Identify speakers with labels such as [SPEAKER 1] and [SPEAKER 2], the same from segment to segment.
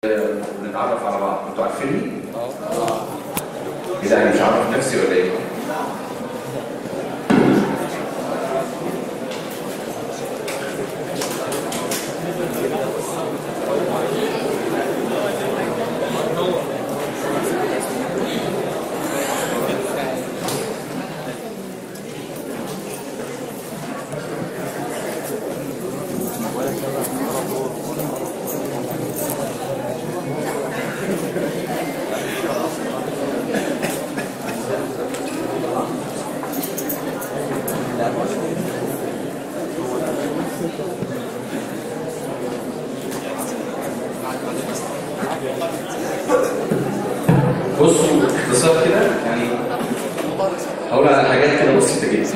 [SPEAKER 1] نتعرف على بعض انتوا عارفيني؟ اه كده انا مش عارف نفسي ولا ايه؟ بصوا باختصار كده يعني هقول على حاجات كده بسيطه جدا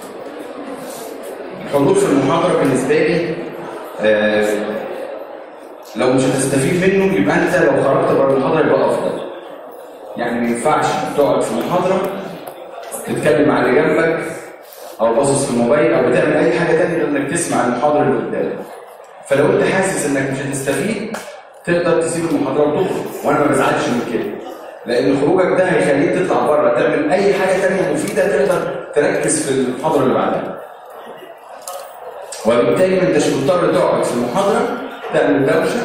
[SPEAKER 1] الحضور في المحاضره بالنسبه لي آه لو مش هتستفيد منه يبقى انت لو خرجت بره المحاضره يبقى افضل يعني ما ينفعش تقعد في محاضره تتكلم مع اللي جنبك او باصص في الموبايل او بتعمل اي حاجه تانية غير انك تسمع المحاضره اللي قدامك فلو انت حاسس انك مش هتستفيد تقدر تسيب المحاضره وتخرج وانا ما بزعلش من كده لان خروجك ده هيخليك تطلع بره تعمل اي حاجه تانية مفيده تقدر تركز في المحاضره اللي بعدها وبالتالي ما انتش مضطر تقعد في المحاضره تعمل دوشه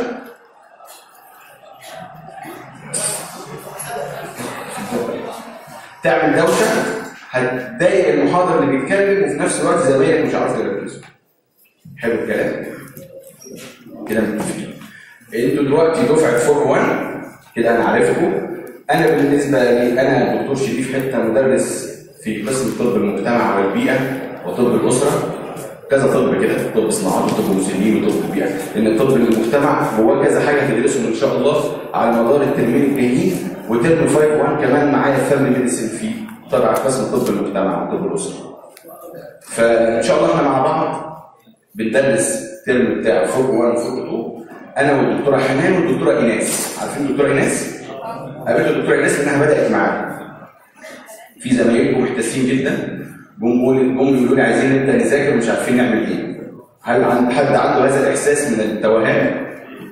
[SPEAKER 1] تعمل دوشه هتضايق المحاضر اللي بيتكلم وفي نفس الوقت زمايلك مش عارف يركزوا حلو الكلام كده متفقين انتوا دلوقتي دفعه فور 1 كده انا عارفكم انا بالنسبه لي انا دكتور شريف حته مدرس في قسم طب المجتمع والبيئه وطب الاسره كذا طب كده طب صناعات وطب مسنين وطب البيئه لان الطب المجتمع جواه كذا حاجه هتدرسهم ان شاء الله على مدار الترمين الجايين وترم 5 1 كمان معايا فاميلي ميديسن فيه تبع قسم طب المجتمع وطب الاسره فان شاء الله احنا مع بعض بندرس الترم بتاع فوق 1 وفوق 2 انا والدكتوره حنان والدكتوره ايناس عارفين الدكتوره ايناس؟ قابلت الدكتوره ايناس لانها بدات معايا في زمايلكم محتاسين جدا جم جم يقولوا لي عايزين نبدا نذاكر ومش عارفين نعمل ايه هل عند حد عنده هذا الاحساس من التوهان؟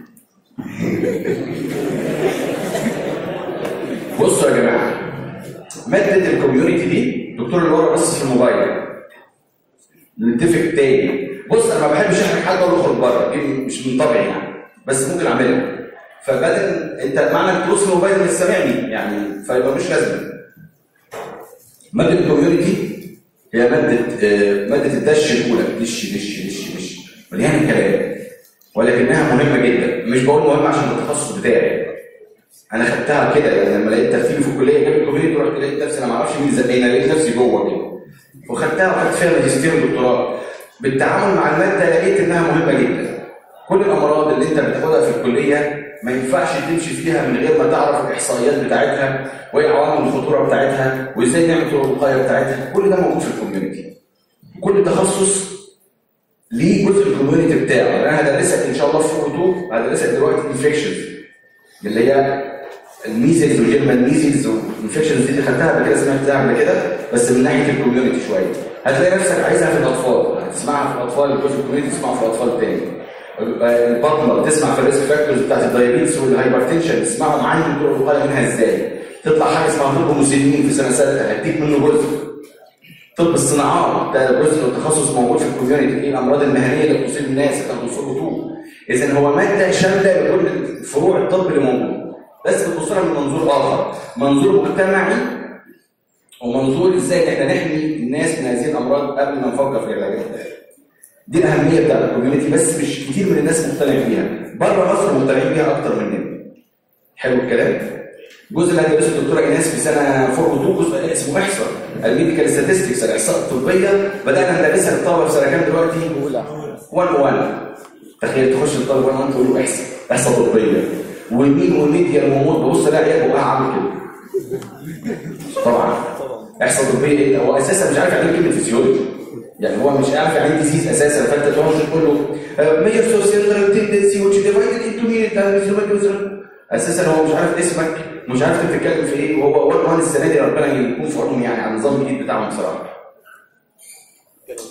[SPEAKER 1] بصوا يا جماعه ماده الكوميونتي دي الدكتور اللي ورا بس في الموبايل نتفق تاني بص انا ما بحبش احرج حد اقول له اخرج بره دي مش من طبعي يعني بس ممكن اعملها فبدل انت معنى انك تبص الموبايل مش سامعني يعني فيبقى مش لازمه ماده الكوميونتي هي ماده آه ماده الدش الاولى دش دش دش دش مليانه كلام ولكنها مهمه جدا مش بقول مهمه عشان التخصص بتاعي انا خدتها كده يعني لما لقيت ترتيبي في الكليه جاب الكوميونتي رحت لقيت نفسي انا ما اعرفش مين زقينا لقيت نفسي جوه كده وخدتها وخدت فيها ماجستير ودكتوراه بالتعامل مع الماده لقيت انها مهمه جدا كل الامراض اللي انت بتاخدها في الكليه ما ينفعش تمشي فيها من غير ما تعرف الاحصائيات بتاعتها وايه عوامل الخطوره بتاعتها وازاي نعمل طرق الوقايه بتاعتها كل ده موجود في الكوميونتي كل تخصص ليه جزء الكوميونتي بتاعه انا هدرسك ان شاء الله في فوق 2 هدرسك دلوقتي انفكشنز اللي هي الميزلز وجيرمان ميزلز والانفكشنز دي اللي خدتها قبل كده سمعتها قبل كده بس من ناحيه الكوميونتي شويه هتلاقي نفسك عايزها في الاطفال هتسمعها في الاطفال الجزء الكوميونتي تسمعها في الاطفال تاني البطنه تسمع في الريسك فاكتورز بتاعت الدايابيتس والهايبرتنشن تسمعهم عندي طرق الوقايه منها ازاي تطلع حاجه اسمها طب مسنين في سنه سادسه هديك منه جزء طب الصناعات ده جزء من التخصص موجود في الكوميونتي ايه الامراض المهنيه اللي بتصيب الناس اللي بتصيب طول اذا هو ماده شامله لكل فروع الطب اللي موجود بس بتبص لها من منظور اخر منظور مجتمعي ومنظور ازاي احنا نحمي الناس من هذه الامراض قبل ما نفكر في العلاجات دي الاهميه بتاعت الكوميونتي بس مش كتير من الناس مقتنع بيها بره مصر مقتنعين بيها اكتر مننا حلو الكلام الجزء اللي هندرسه الدكتوره ايناس في سنه فوق 2 جزء اسمه احصاء الميديكال ستاتستكس الاحصاء الطبيه بدانا ندرسها للطلبه في سنه كام دلوقتي؟ اولى 1 1 تخيل تخش الطالب 1 1 تقول له احصاء احصاء طبيه ومين وميديا وموت ببص الاقي عيال بقى عامل كده طبعا احصاء طبيه ايه هو اساسا مش عارف يعني ايه كلمه فيسيولوجي يعني هو مش عارف يعني ايه ديزيز اساسا فانت تقعد تقول له ميجر سوسيال تندنسي وتش ديفايدد انتو مين اساسا هو مش عارف اسمك مش عارف انت بتتكلم في ايه وهو اول ما السنه دي ربنا يكون في عونهم يعني على النظام الجديد بتاعهم بصراحه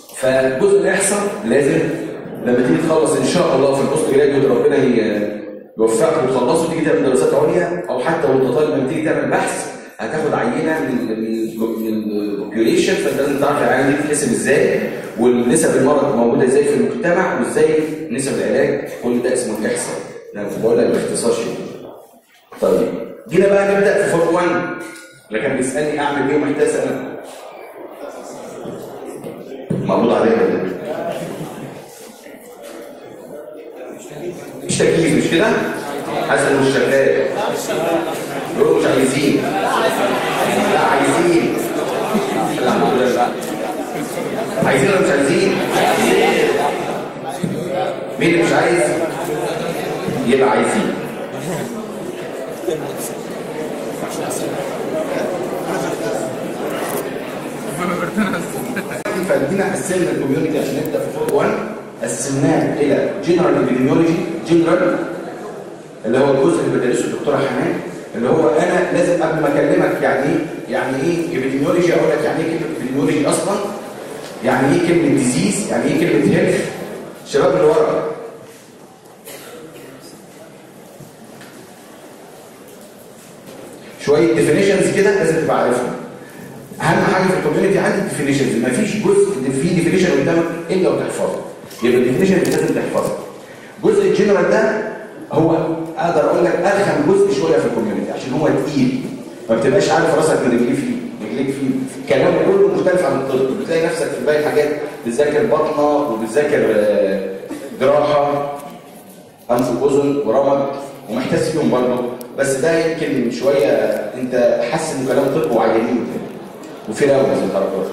[SPEAKER 1] فجزء الاحصاء لازم لما تيجي تخلص ان شاء الله في البوست جراديوت ربنا يوفقك وتخلصه تيجي تعمل دراسات عليا او حتى وانت طالب لما تيجي تعمل بحث هتاخد عينه من من من البوبيوليشن فانت لازم تعرف العينه دي بتتحسب ازاي والنسب المرض موجوده ازاي في المجتمع وازاي نسب العلاج كل ده اسمه الاحصاء انا بقول لك باختصار شديد طيب جينا بقى نبدا في فور 1 اللي كان بيسالني اعمل ايه ومحتاج انا مقبوض عليها كده مش تكليف مش كده؟ حسن مش شغال يقولوا مش عايزين لا عايزين الحمد لله عايزين ولا مش عايزين؟ مين اللي مش عايز؟ يبقى عايزين فادينا قسمنا الكوميونتي عشان نبدا في فور 1 قسمناه الى جنرال ابيديميولوجي جنرال اللي هو الجزء اللي بدرسه الدكتوره حنان اللي هو انا لازم قبل ما اكلمك يعني ايه يعني ايه ابيديميولوجي اقول لك يعني ايه كلمه ابيديميولوجي اصلا يعني ايه كلمه ديزيز يعني ايه كلمه هيلث الشباب اللي ورا شويه ديفينيشنز كده لازم تبقى عارفهم اهم حاجه في الكوميونتي عندي الديفينيشنز مفيش جزء في ديفينيشن قدامك الا وتحفظه يبقى الديفينيشن لازم تحفظها جزء الجنرال ده هو اقدر اقول لك ارخم جزء شويه في الكوميونتي عشان هو تقيل ما بتبقاش عارف راسك من رجليك فيه رجليك فيه كلامه كله مختلف عن الطب بتلاقي نفسك في باقي الحاجات بتذاكر بطنه وبتذاكر آه، جراحه انف واذن ورمد ومحتاس فيهم برضه بس ده يمكن شويه انت حاسس انه كلام طب وعيانين وفي راوند في الحركات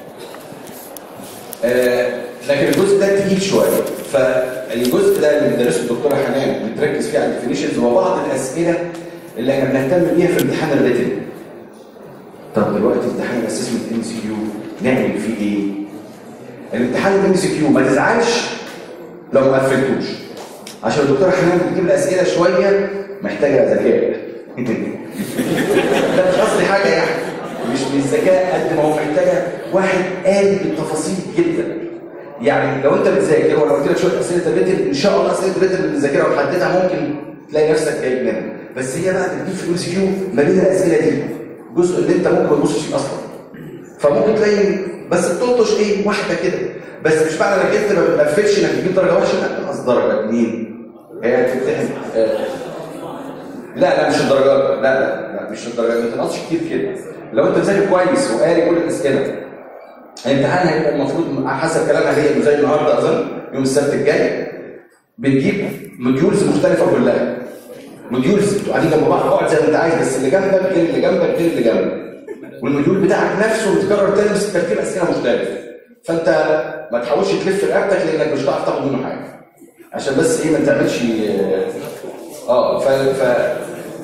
[SPEAKER 1] آه لكن الجزء ده تقيل شويه فالجزء ده اللي بيدرسه الدكتوره حنان بتركز فيه على الديفينيشنز وبعض الاسئله اللي احنا بنهتم بيها في امتحان الريتن طب دلوقتي امتحان الاسسمنت ام سي كيو نعمل فيه ايه؟ الامتحان الام سي كيو ما تزعلش لو ما قفلتوش عشان الدكتوره حنان بتجيب الاسئله شويه محتاجه ذكاء ده مش قصدي حاجه يعني مش بالذكاء قد ما هو محتاجه واحد قاري بالتفاصيل جدا يعني لو انت بتذاكر وانا قلت لك شويه اسئله الريتن ان شاء الله اسئله الريتن اللي بتذاكرها وتحددها ممكن تلاقي نفسك جايب منها بس هي بقى بتجيب في الام سي كيو ما بين الاسئله دي الجزء اللي انت ممكن ما تبصش فيه اصلا فممكن تلاقي بس بتلطش ايه واحده كده بس مش معنى انك انت ما بتقفلش انك تجيب درجه وحشه لا تنقص درجه اتنين هي تمتحن آه. لا لا مش الدرجات لا لا لا مش الدرجات ما تنقصش كتير كده لو انت مذاكر كويس وقاري كل الاسئله الامتحان هيبقى المفروض حسب كلامها هي انه زي النهارده اظن يوم السبت الجاي بتجيب موديولز مختلفه كلها موديولز قاعدين جنب بعض اقعد زي ما انت عايز بس اللي جنبك غير اللي جنبك غير اللي جنبك والموديول بتاعك نفسه بيتكرر تاني بس ترتيب اسئله مختلف فانت ما تحاولش تلف رقبتك لانك مش هتعرف تاخد منه حاجه عشان بس ايه ما تعملش اه ف, ف...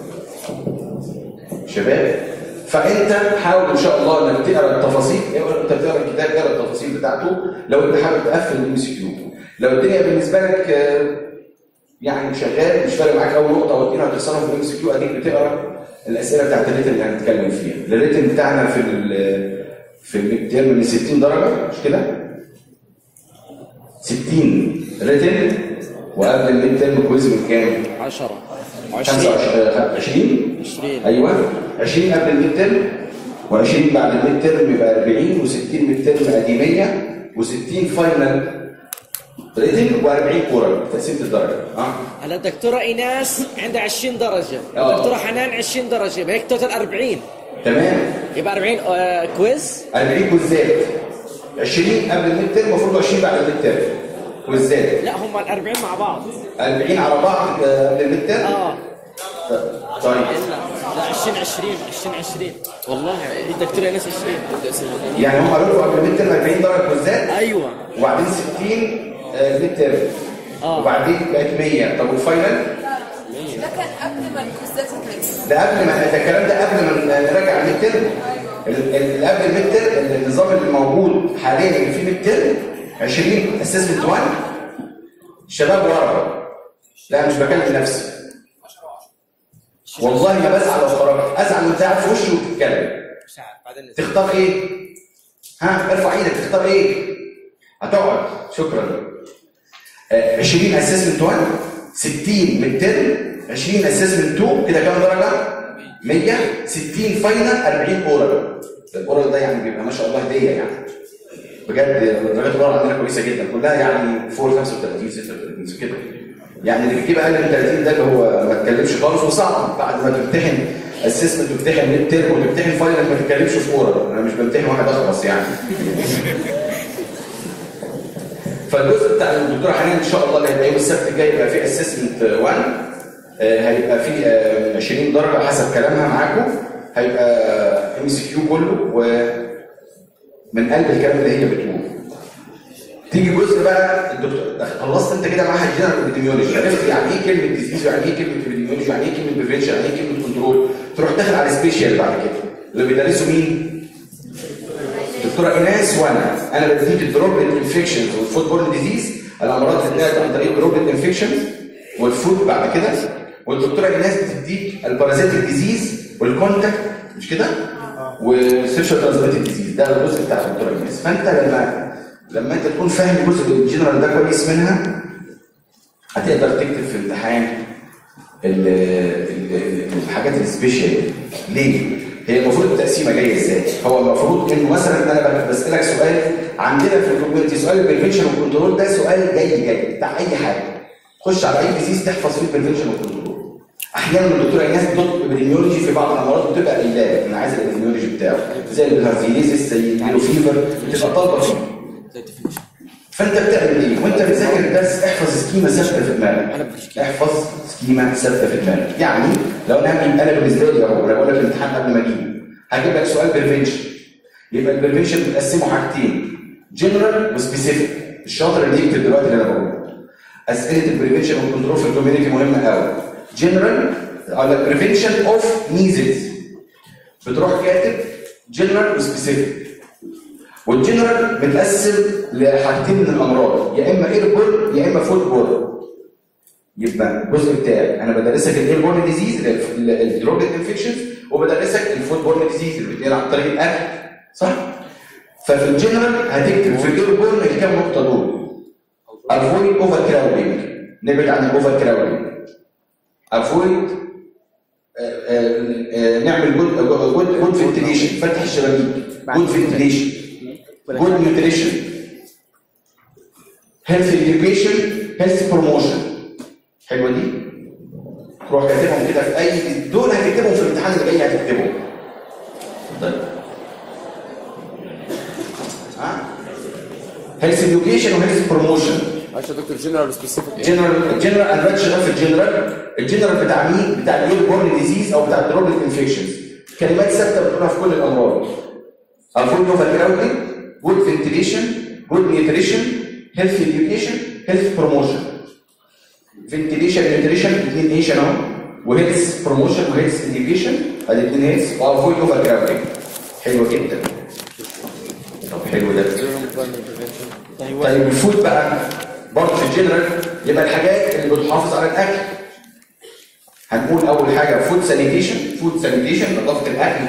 [SPEAKER 1] شباب فانت حاول ان شاء الله انك تقرا التفاصيل اقرا انت بتقرا الكتاب اقرا التفاصيل بتاعته لو انت حابب تقفل الام سي كيو لو الدنيا بالنسبه لك آه، يعني شغال مش فارق معاك اول نقطه او اتنين هتخسرهم في الام سي كيو اديك بتقرا الاسئله بتاعت الريتن اللي هنتكلم فيها الريتن بتاعنا في ال في الميد تيرم من 60 درجه مش كده 60 ريتن وقبل الميد تيرم كويز من كام
[SPEAKER 2] 10
[SPEAKER 1] 25 20
[SPEAKER 2] 20
[SPEAKER 1] ايوه 20 قبل الميد ترم و20 بعد الميد ترم يبقى 40 و60 ميد ترم قديميه و60 فاينل ريتنج و40 كوره تقسيمه الدرجه اه
[SPEAKER 2] هلا الدكتوره ايناس عندها 20 درجه
[SPEAKER 1] آه.
[SPEAKER 2] الدكتوره حنان 20 درجه بهيك توتال 40
[SPEAKER 1] تمام
[SPEAKER 2] يبقى 40 آه كويز
[SPEAKER 1] 40 كوزات 20 قبل الميد ترم المفروض 20 بعد الميد ترم كوزات
[SPEAKER 2] لا هم ال 40 مع بعض
[SPEAKER 1] 40 على بعض آه، قبل الميد ترم
[SPEAKER 2] اه
[SPEAKER 1] طيب
[SPEAKER 2] لا 20 20 20 20 والله الدكتوره ايناس 20
[SPEAKER 1] يعني هم قالوا له قبل الميد ترم 40 درجه كوزات
[SPEAKER 2] ايوه
[SPEAKER 1] وبعدين 60 آه، ميد ترم
[SPEAKER 2] آه.
[SPEAKER 1] وبعدين بقت 100 طب والفاينل
[SPEAKER 3] ده كان قبل ما الكوزات تتلغي
[SPEAKER 1] ده قبل ما ده الكلام ده قبل ما نراجع الميد ترم ال- ال- اللي قبل الميد ترم النظام اللي موجود حاليا اللي فيه ميد ترم 20 اسسمنت 1 الشباب ورا لا مش بكلم نفسي والله ما بزعل لو خرجت ازعل وانت قاعد في وشي وبتتكلم
[SPEAKER 2] مش عارف بعدين
[SPEAKER 1] تختار ايه؟ ها ارفع ايدك تختار ايه؟ هتقعد شكرا آه، 20 اسسمنت 1 60 ميد ترم 20 اسسمنت 2 كده كام درجه 100 60 فاينل 40 اورال الاورال ده يعني بيبقى ما شاء الله هديه يعني بجد درجات الاورال عندنا كويسه جدا كلها يعني فوق 35 36 كده يعني اللي بيجيب اقل من 30 ده اللي هو ما تتكلمش خالص وصعب بعد ما تمتحن اسسمنت وتمتحن ميد تيرم وتمتحن فاينل ما تتكلمش في اورال انا مش بمتحن واحد اخلص يعني فالجزء بتاع الدكتوره حنان ان شاء الله اللي هيبقى يوم السبت الجاي يبقى فيه اسسمنت 1 آه، هيبقى فيه آه، 20 درجه حسب كلامها معاكم هيبقى ام سي كيو كله ومن قلب الكلام اللي هي بتقوله تيجي جزء بقى الدكتور خلصت انت كده معاها الجنرال ابيديميولوجي عرفت يعني ايه كلمه ديزيز ويعني ايه كلمه ابيديميولوجي يعني ايه كلمه بريفنشن يعني ايه كلمه كنترول تروح داخل على سبيشال بعد كده اللي بيدرسوا مين؟ دكتوره ايناس وانا انا بديك الدروبلت انفكشنز والفود بورن ديزيز الامراض اللي بتتنقل عن طريق الدروبلت انفكشنز والفود بعد كده والدكتوره ايناس بتديك البارازيتيك ديزيز والكونتاكت مش كده؟ والسيكشوال ترانسميتد ديزيز ده الجزء بتاع الدكتوره ايناس فانت لما لما انت تكون فاهم الجزء الجنرال ده كويس منها هتقدر تكتب في امتحان ال- ال- ال- الحاجات السبيشال ليه؟ هي المفروض التقسيمه جايه ازاي؟ هو المفروض انه مثلا انا بسالك سؤال عندنا في الكوميونتي سؤال البريفنشن والكنترول ده سؤال جاي جاي بتاع اي حاجه خش على اي ديزيز تحفظ فيه البريفنشن والكنترول احيانا الدكتوره ايناس بتطلب ابيديميولوجي في بعض الامراض بتبقى قليله انا عايز الابيديميولوجي بتاعه زي الهارزيليزيس زي اليلو فيفر بتبقى طالبه فيه
[SPEAKER 2] زي الديفينيشن
[SPEAKER 1] فانت بتعمل ايه؟ وانت بتذاكر الدرس احفظ سكيما ثابته في
[SPEAKER 2] أنا
[SPEAKER 1] دماغك.
[SPEAKER 2] بمشي كده.
[SPEAKER 1] احفظ سكيما ثابته في دماغك، يعني لو انا هجيب انا بالنسبه لي اهو لو بقول لك الامتحان قبل ما اجيب هجيب لك سؤال بريفنشن يبقى البريفنشن بتقسمه حاجتين جنرال وسبيسيفيك الشاطر اللي يكتب دلوقتي اللي انا بقوله اسئله البريفنشن والكنترول في الكوميونتي مهمه قوي جنرال على بريفنشن اوف ميزلز بتروح كاتب جنرال وسبيسيفيك والجنرال متقسم لحاجتين من الامراض يا اما ايربورن يا اما فود بورن يبقى الجزء بتاعي انا بدرسك الايربورن ديزيز الدروج انفكشنز وبدرسك الفود بورن ديزيز اللي بتنقل عن طريق الاكل صح؟ ففي الجنرال هتكتب في الايربورن الكام نقطه دول افويد اوفر كراودنج نبعد عن الاوفر كراودنج افويد نعمل جود جود جود فنتليشن فتح الشبابيك جود فنتليشن جود نيوتريشن هيلث education هيلث بروموشن حلوه دي تروح كاتبهم كده في اي دول هتكتبهم في الامتحان اللي جاي هتكتبهم طيب ها هيلث education وهيلث بروموشن
[SPEAKER 2] معلش يا دكتور جنرال سبيسيفيك
[SPEAKER 1] جنرال الجنرال انا بدات شغال في الجنرال الجنرال بتاع مين؟ بتاع اليود بورن ديزيز او بتاع الدروبلت انفكشنز كلمات ثابته بتقولها في كل الامراض افويد اوفر كراودنج جود فنتليشن جود نيوتريشن هيلث education هيلث بروموشن فنتليشن نيوتريشن الاثنين ايش اهو وهيلث بروموشن وهيلث education ادي الاثنين هيلث وافويد اوفر كراودنج حلو جدا طب حلو ده طيب الفود بقى برضه في الجنرال يبقى الحاجات اللي بتحافظ على الاكل هنقول اول حاجه فود سانيتيشن فود سانيتيشن نظافه الاكل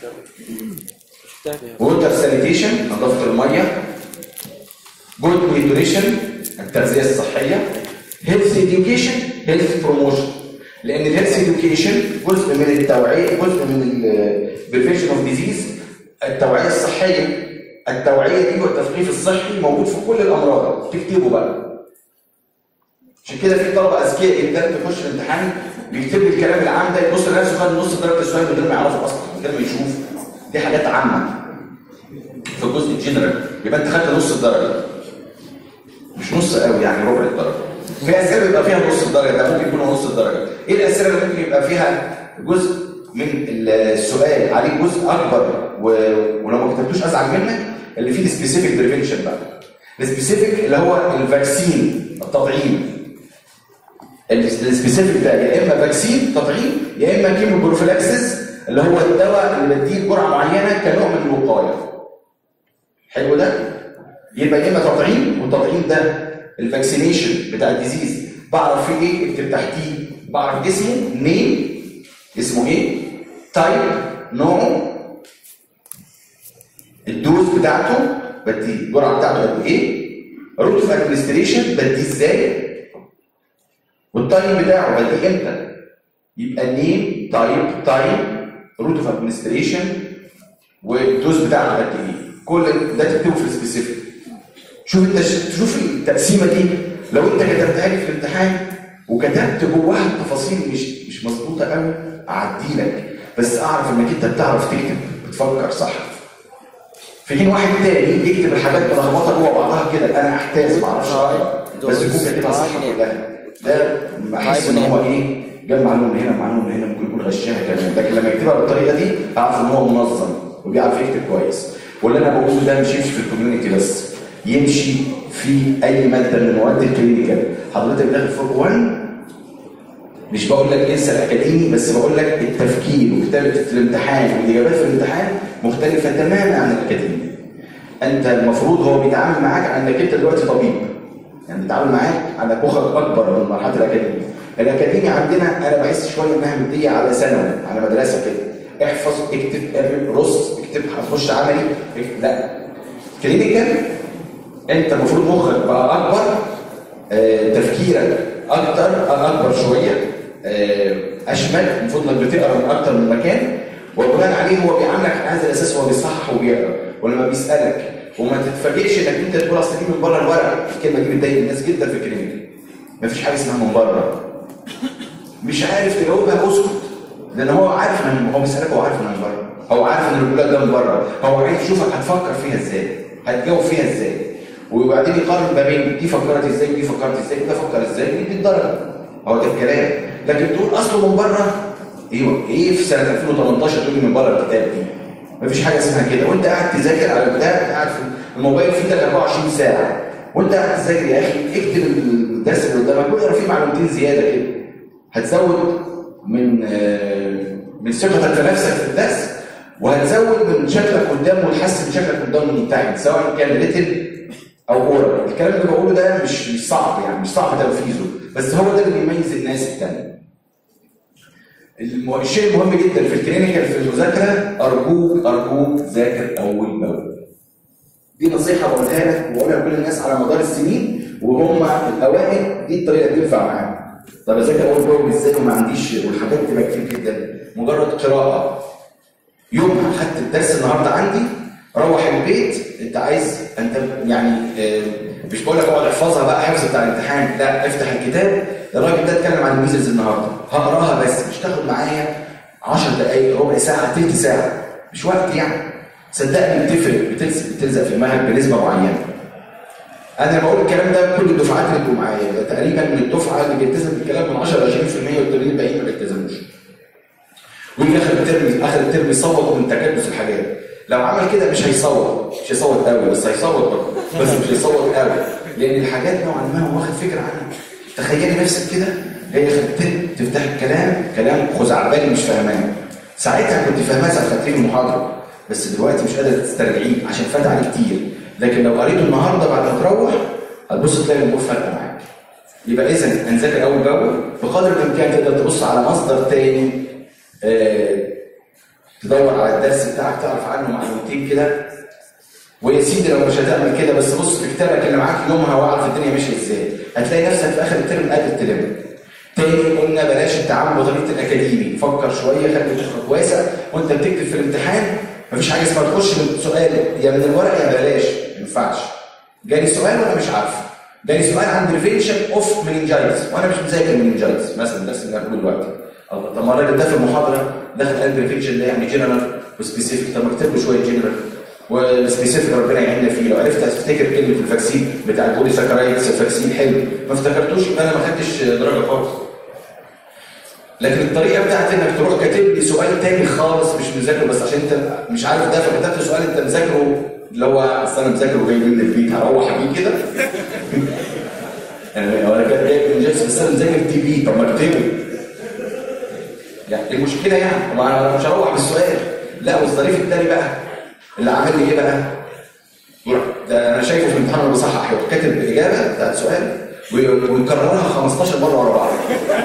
[SPEAKER 1] ووتر سانيتيشن نظافه الميه جود نيوتريشن التغذيه الصحيه هيلث education هيلث بروموشن لان الهيلث education جزء من التوعيه جزء من البريفنشن اوف ديزيز التوعيه الصحيه التوعيه دي والتثقيف الصحي موجود في كل الامراض تكتبه بقى عشان كده في طلبه اذكياء جدا تخش الامتحان بيكتب لي الكلام العام ده يبص لنفسه خد نص درجه السؤال من غير ما يعرفه اصلا من غير ما يشوف دي حاجات عامه في الجزء الجنرال يبقى انت خدت نص الدرجه مش نص قوي يعني ربع الدرجه في اسئله بيبقى فيها نص الدرجه ده ممكن يكون نص الدرجه ايه الاسئله اللي ممكن يبقى فيها جزء من السؤال عليه جزء اكبر و... ولو ما كتبتوش ازعل منك اللي فيه السبيسيفيك بريفنشن بقى السبيسيفيك اللي هو الفاكسين التطعيم السبيسيفيك ده يا اما فاكسين تطعيم يا اما كيمو بروفيلاكسيس اللي هو الدواء اللي بديه جرعه معينه كنوع من الوقايه حلو ده يبقى يا اما تطعيم والتطعيم ده الفاكسينيشن بتاع الديزيز بعرف فيه ايه اكتب تحتيه بعرف اسمه نيم اسمه ايه تايب نوعه الدوز بتاعته بديه الجرعه بتاعته قد ايه روت اوف ادمنستريشن بديه ازاي والتايم بتاعه بديه امتى يبقى نيم تايب تايم روت اوف ادمنستريشن والدوز بتاعنا قد ايه كل ده تكتبه في السبيسيفيك شوف انت شوف التقسيمه دي لو انت كتبتها لي في الامتحان وكتبت جواها التفاصيل مش مش مظبوطه قوي اعدي لك بس اعرف انك انت بتعرف تكتب بتفكر صح في حين واحد تاني يكتب الحاجات ملخبطه جوه بعضها كده انا احتاج ما اعرفش بس يكون كاتبها صح كلها ده بحس ان هو ايه جاب معلومه هنا معلومه هنا ممكن يكون غشاها كمان لكن لما يكتبها بالطريقه دي اعرف ان هو منظم وبيعرف يكتب كويس واللي انا بقوله ده مش يمشي في الكوميونتي بس يمشي في اي ماده من مواد الكلينيكال حضرتك داخل فوق 1 مش بقول لك انسى الاكاديمي بس بقول لك التفكير وكتابه في الامتحان والاجابات في الامتحان مختلفه تماما عن الاكاديمي انت المفروض هو بيتعامل معاك على انك انت دلوقتي طبيب يعني بيتعامل معاك على مخك اكبر من مرحله الاكاديمي الاكاديمي عندنا انا بحس شويه انها مديه على ثانوي على مدرسه كده احفظ اكتب اعمل رص اكتب هتخش عملي اكتب. لا كلينيكال انت المفروض مخك بقى اكبر آه، تفكيرك اكتر اكبر شويه آه، اشمل المفروض انك بتقرا من اكتر من مكان وبناء عليه هو بيعاملك على هذا الاساس هو بيصحح وبيقرا ولما بيسالك وما تتفاجئش انك انت تقول اصل دي من بره الورق الكلمه دي بتضايق الناس جدا في الكلينيك مفيش حاجه اسمها من بره مش عارف تجاوبها اسكت لان هو عارف ان هو بيسالك هو عارف انها من بره هو عارف ان البلاد ده من بره هو عايز يشوفك هتفكر فيها ازاي هتجاوب فيها ازاي وبعدين يقارن ما بين دي فكرت ازاي ودي فكرت ازاي وده فكر ازاي ودي الدرجه هو ده الكلام لكن تقول اصله من بره ايوه ايه في سنه 2018 تقول لي من بره الكتاب دي مفيش حاجه اسمها كده وانت قاعد تذاكر على البتاع قاعد في الموبايل فيه 24 ساعه وانت قاعد تذاكر يا اخي اكتب الدرس اللي قدامك واقرا فيه معلومتين زياده كده هتزود من آه، من ثقتك في نفسك في الدرس وهتزود من شكلك قدام وتحسن شكلك قدام الممتحن سواء كان ريتن او اورال الكلام اللي بقوله ده مش مش صعب يعني مش صعب تنفيذه بس هو ده اللي بيميز الناس التانيه الم- الشيء المهم جدا في الكلينيكال في المذاكره ارجوك ارجوك ذاكر اول باول دي نصيحه بقولها لك وبقولها لكل الناس على مدار السنين وهم الاوائل دي الطريقه اللي تنفع معاهم طب اذاكر اول باول ازاي وما عنديش والحاجات تبقى كتير جدا مجرد قراءه يوم خدت الدرس النهارده عندي روح البيت انت عايز انت يعني آه، مش بقول لك اقعد احفظها بقى حفظ بتاع الامتحان لا افتح الكتاب الراجل ده اتكلم عن الميزلز النهارده هقراها بس مش تاخد معايا 10 دقائق ربع ساعه تلت ساعه مش وقت يعني صدقني بتفرق بتلزق بتلزق في المنهج بنسبه معينه انا بقول الكلام ده كل الدفعات اللي انتوا معايا ده تقريبا من الدفعه اللي بيلتزم بالكلام من 10 ل 20% والتانيين الباقيين ما بيلتزموش ويجي اخر الترم اخر الترم يصوت من تكدس الحاجات لو عمل كده مش هيصوت مش هيصوت قوي بس هيصوت برضه بس مش هيصوت قوي لان الحاجات نوعا ما هو واخد فكره عنها تخيلي نفسك كده هي اخر الترم تفتح الكلام كلام خزعبلي مش فاهماه ساعتها كنت فاهماه ساعه خدتين المحاضره بس دلوقتي مش قادر تسترجعيه عشان فات عليه كتير لكن لو قريته النهارده بعد ما تروح هتبص تلاقي الامور فارقه معاك يبقى اذا هنذاكر اول باول بقدر الامكان تقدر تبص على مصدر تاني آه، تدور على الدرس بتاعك تعرف عنه معلومتين كده ويا سيدي لو مش هتعمل كده بس بص في كتابك اللي معاك يومها واعرف الدنيا ماشيه ازاي هتلاقي نفسك في اخر الترم قادر تلم تاني قلنا بلاش التعامل بطريقه الاكاديمي فكر شويه خلي مخك واسع وانت بتكتب في الامتحان مفيش حاجه اسمها تخش من سؤال يا من الورق يا بلاش ما ينفعش جالي سؤال وانا مش عارفه جالي سؤال عن بريفنشن اوف مننجايتس وانا مش مذاكر مننجايتس مثلا الدرس اللي هنقوله دلوقتي الله طب ما الراجل ده في المحاضره دخل قال بريفنشن ده يعني جنرال وسبيسيفيك طب ما اكتب له شويه جنرال والسبيسيفيك ربنا يعيننا فيه لو عرفت افتكر كلمه الفاكسين بتاع البولي ساكرايتس الفاكسين حلو ما افتكرتوش يبقى انا ما خدتش درجه خالص لكن الطريقه بتاعت انك تروح كاتب لي سؤال تاني خالص مش مذاكره بس عشان انت مش عارف ده فكتبت سؤال انت مذاكره اللي هو اصل انا مذاكره جاي من البيت هروح بيه كده يعني هو انا كان جاي من جاكس بس انا مذاكر تي بي طب ما اكتبه يعني المشكله يعني ما انا مش هروح بالسؤال لا والظريف التاني بقى اللي عامل لي ايه بقى؟ يروح ده انا شايفه في الامتحان اللي بصحح يروح كاتب الاجابه بتاعت السؤال ويكررها 15 مره ورا بعض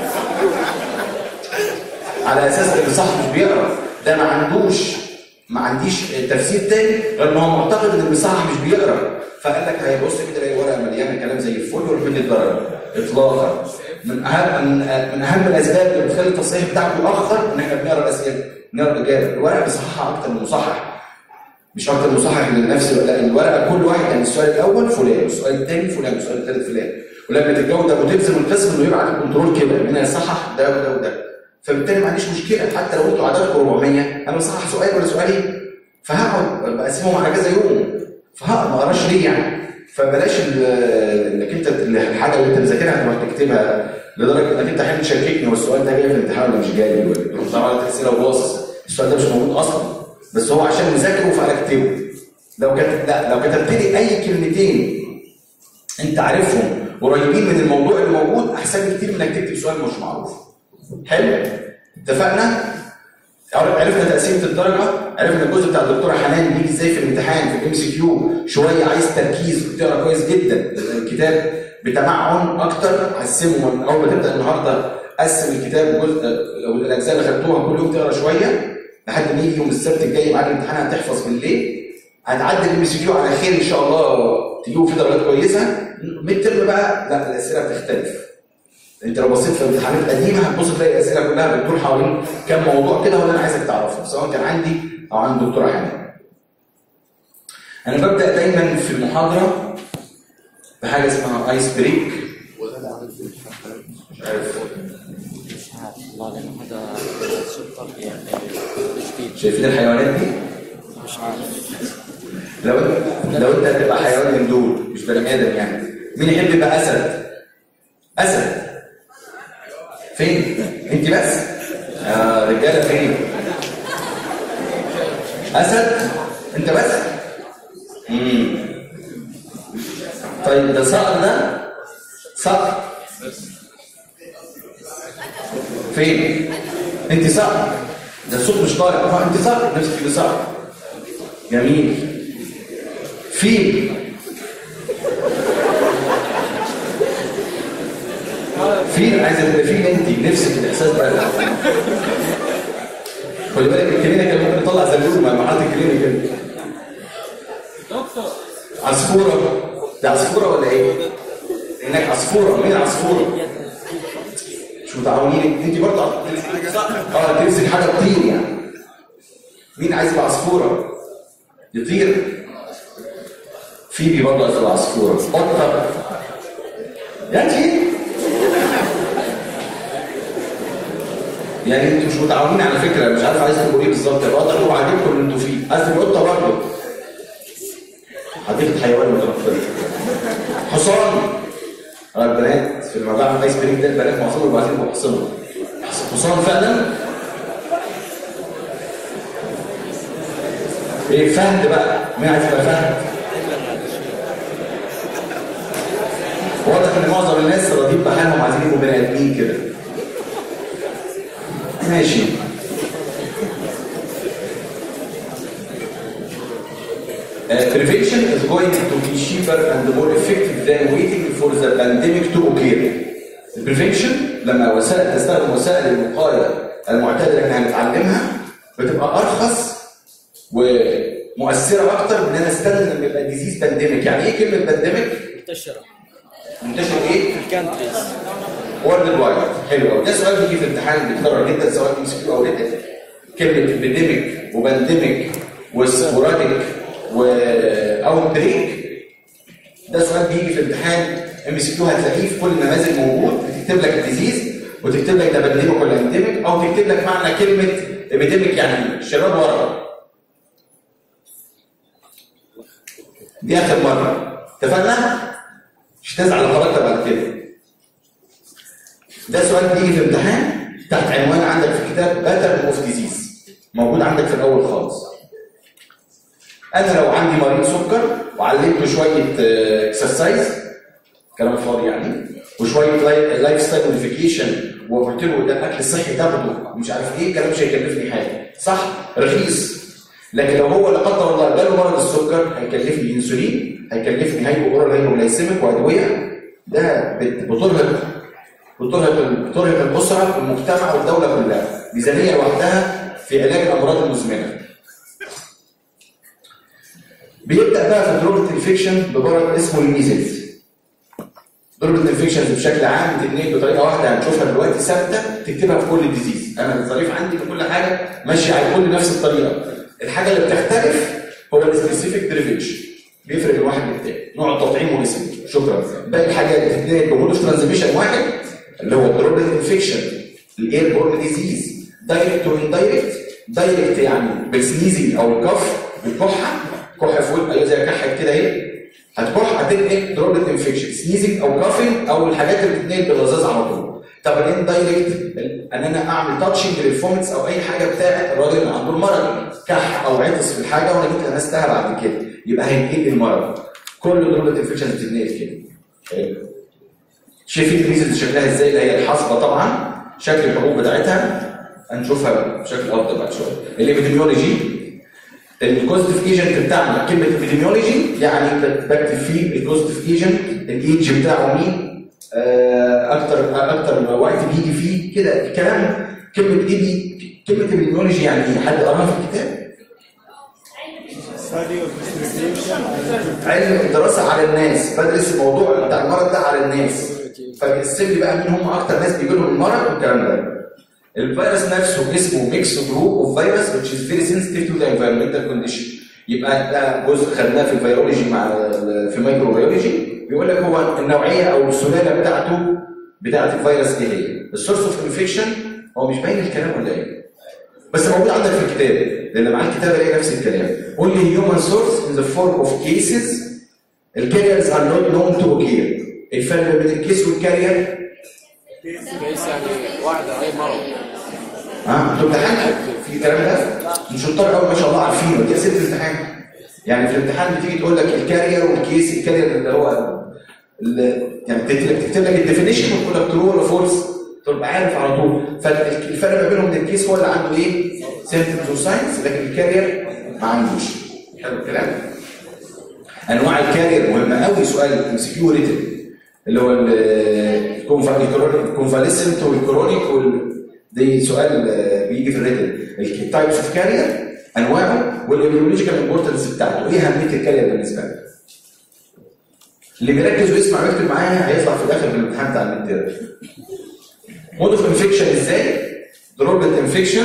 [SPEAKER 1] على اساس ان الصح مش بيقرا ده ما عندوش ما عنديش تفسير تاني غير ان هو معتقد ان المصحح مش بيقرا فقال لك هيبص كده يلاقي ورقه مليانه كلام زي الفل ويروح مدي الدرجه اطلاقا من اهم من من اهم الاسباب اللي بتخلي التصحيح بتاعك يؤخر ان احنا بنقرا الاسئله نقرا الاجابه الورقه بيصححها اكتر من مصحح مش اكتر مصحح لنفسي لا الورقه كل واحد يعني السؤال الاول فلان والسؤال الثاني فلان والسؤال الثالث فلان ولما تتجاوب ده وتلزم القسم انه يبقى عليه كنترول كده ان انا يصحح ده وده وده فبالتالي ما عنديش مشكله حتى لو انتوا عددكم 400 انا بصحح سؤال ولا سؤالين فهقعد بقسمهم على كذا يوم فهقعد ما اقراش ليه يعني فبلاش ال- انك انت الحاجه اللي انت مذاكرها تروح تكتبها لدرجه انك انت احيانا تشككني هو السؤال ده جاي في الامتحان ولا مش جاي ولا تروح طبعا على اسئله وباصص السؤال ده مش موجود اصلا بس هو عشان مذاكره فانا اكتبه لو كتبت لا لو كتبت لي اي كلمتين انت عارفهم قريبين من الموضوع اللي موجود احسن كتير من انك تكتب سؤال مش معروف حلو اتفقنا عرف- عرفنا تقسيمه الدرجه عرفنا الجزء بتاع الدكتوره حنان بيجي ازاي في الامتحان في الام سي كيو شويه عايز تركيز وتقرا كويس جدا الكتاب بتمعن اكتر قسمه من اول ما تبدا النهارده قسم الكتاب جزء لو الاجزاء اللي خدتوها كل يوم تقرا شويه لحد ما يجي يوم السبت الجاي بعد الامتحان هتحفظ بالليل هتعدي الام سي كيو على خير ان شاء الله تجيبوا فيه درجات كويسه ميد ترم بقى لا الاسئله بتختلف انت لو بصيت في الامتحانات القديمه هتبص تلاقي الاسئله كلها بتدور حوالين كام موضوع كده ولا انا عايزك تعرفه سواء كان عندي او عند دكتوره حنان. انا ببدا دايما في المحاضره بحاجه اسمها ايس بريك مش عارف
[SPEAKER 2] مش عارف والله لانه هذا سلطه يعني جديد
[SPEAKER 1] شايفين الحيوانات دي؟
[SPEAKER 2] مش عارف
[SPEAKER 1] لو لو انت هتبقى حيوان من دول مش بني ادم يعني مين يحب يبقى اسد؟ اسد فين؟ انت بس؟ آه رجاله فين؟ اسد؟ انت بس؟ امم طيب ده صقر ده؟ صقر فين؟ انت صقر ده الصوت مش طالع اه انت صقر نفسك تبقى صقر جميل فيل فيل عايز تبقى فيل انت نفسك الاحساس ده خلي بالك الكلينيك كان ممكن يطلع زلوم مع محط الكلينيك كده عصفوره ده عصفوره ولا ايه؟ هناك عصفوره مين عصفوره؟ مش متعاونين انت برضه اه تمسك حاجه تطير يعني مين عايز يبقى عصفوره؟ يطير فيبي برضه عايز تبقى عصفوره قطه يعني يعني انتوا مش متعاونين على فكره مش عارف عايز تبقوا ايه بالظبط يبقى قطه هو عاجبكم اللي انتوا فيه عايز تبقى قطه برضه حديقه حيوان متنفره حصان اه البنات في المجال الايس بريك ده البنات معظمهم بيبقوا عايزين يبقوا حصان حصان فعلا ايه فهد بقى مين عايز يبقى فهد واضح ان معظم الناس راضيين بحالهم عايزين يبقوا بني ادمين كده ماشي Uh, prevention is going to be cheaper and more effective than waiting for the pandemic to occur. البريفنشن لما وسائل تستخدم وسائل الوقايه المعتاده اللي احنا هنتعلمها بتبقى ارخص ومؤثره اكتر من ان انا استنى لما يبقى ديزيز بانديميك، يعني ايه كلمه بانديميك؟
[SPEAKER 2] منتشره
[SPEAKER 1] منتشر ايه؟
[SPEAKER 2] في الكانتريز
[SPEAKER 1] وورلد وايد حلو قوي ده سؤال بيجي في الامتحان بيتكرر جدا سواء ام سي كيو او ريتن كلمه بنديميك وبانديميك وسبوراديك و او بريك ده سؤال بيجي في الامتحان ام سي كيو هتلاقيه في كل النماذج موجود بتكتب لك الديزيز وتكتب لك ده بانديميك ولا انديميك او تكتب لك معنى كلمه ابيديميك يعني ايه الشباب ورا دي اخر مره اتفقنا؟ مش تزعل لو خرجت بعد كده ده سؤال بيجي في الامتحان تحت عنوان عندك في الكتاب باترن اوف ديزيز موجود عندك في الاول خالص انا لو عندي مريض سكر وعلمته شويه اكسرسايز كلام فاضي يعني وشويه لايف ستايل موديفيكيشن وقلت له ده الاكل الصحي تاخده مش عارف ايه كلام مش هيكلفني حاجه صح رخيص لكن لو هو لا قدر الله جاله مرض السكر هيكلفني انسولين هيكلفني هايبو اورال هايبوغلايسيميك وادويه ده بت- بترهق بترهق بترهق الاسره والمجتمع والدوله كلها ميزانيه لوحدها في علاج الامراض المزمنه بيبدا بقى في دروب الانفكشن بمرض اسمه الميزلز ضربة الانفكشنز بشكل عام بتتنقل بطريقه واحده هنشوفها دلوقتي ثابته تكتبها في كل الديزيز انا الظريف عندي في كل حاجه ماشيه على كل نفس الطريقه الحاجه اللي بتختلف هو السبيسيفيك دريفيشن بيفرق من واحد للتاني نوع التطعيم واسمه شكرا باقي الحاجات بتتنقل بمود اوف ترانزميشن واحد اللي هو ضربة الانفكشن الاير بورن ديزيز دايركت واندايركت دايركت يعني بالسنيزنج او الكف بالكحه كحه فوق ايوه زي كحه كده اهي هتكح هتنقل دروبلت انفكشن سنيزنج او كافين او الحاجات اللي بتتنقل بالرذاذ على طول طب الاندايركت ان انا اعمل تاتشنج للفومتس او اي حاجه بتاعت الراجل اللي عنده المرض كح او عطس في الحاجه وانا جيت لمستها بعد كده يبقى هينقل المرض كل دروبلت انفكشن بتتنقل كده حلو. شايفين الميزه شكلها ازاي اللي هي الحصبه طبعا شكل الحبوب بتاعتها هنشوفها بشكل افضل بعد شويه الابيديميولوجي الكوزيتيف ايجنت بتاعنا كلمه ابيديميولوجي يعني بكتب فيه الكوزيتيف ايجنت الايدج بتاعه مين آه، اكتر اكتر وقت بيجي فيه كده الكلام كلمه ايدي كلمه ابيديميولوجي يعني ايه حد قراها في الكتاب
[SPEAKER 4] study of distribution and
[SPEAKER 1] علم الدراسه على الناس بدرس الموضوع بتاع المرض ده على الناس فبيقسم لي بقى مين هم اكتر ناس بيجي لهم المرض والكلام ده الفيروس نفسه اسمه ميكس جروب اوف فيروس which is very sensitive to the environmental condition يبقى ده جزء خدناه في الفيرولوجي مع ال- في الميكروبيولوجي بيقول لك هو النوعيه او السلاله بتاعته بتاعه الفيروس ايه هي السورس اوف انفكشن هو مش باين الكلام ولا ايه بس موجود عندك في الكتاب لان معاه الكتاب الاقي نفس الكلام only human source in the form of cases الكاريرز are not known to occur الفرق بين الكيس والكارير
[SPEAKER 2] كويس يعني واحد عليه مرض
[SPEAKER 1] ها انتوا امتحان في الكلام ده مش شطار قوي ما شاء الله عارفينه دي اسئله الامتحان يعني في الامتحان بتيجي تقول لك الكارير والكيس الكارير اللي هو ال- يعني بتكتب لك تكتب لك الديفينيشن وتقول لك ترو ولا فولس تبقى عارف على طول فالفرق ما بينهم ان الكيس هو اللي عنده ايه؟ سيمتومز وساينس لكن الكارير ما عندوش حلو الكلام انواع الكارير مهمه قوي سؤال ام سي كيو ريتن اللي هو الكونفاليسنت والكرونيك وال دي سؤال آه، بيجي في الريتن التايبس اوف كارير انواعه والبيولوجيكال امبورتنس بتاعته ايه اهميه الكارير بالنسبه لك؟ اللي بيركز ويسمع ويكتب معايا هيطلع في الاخر في الامتحان بتاع الميد مود اوف انفكشن ازاي؟ دروبلت انفكشن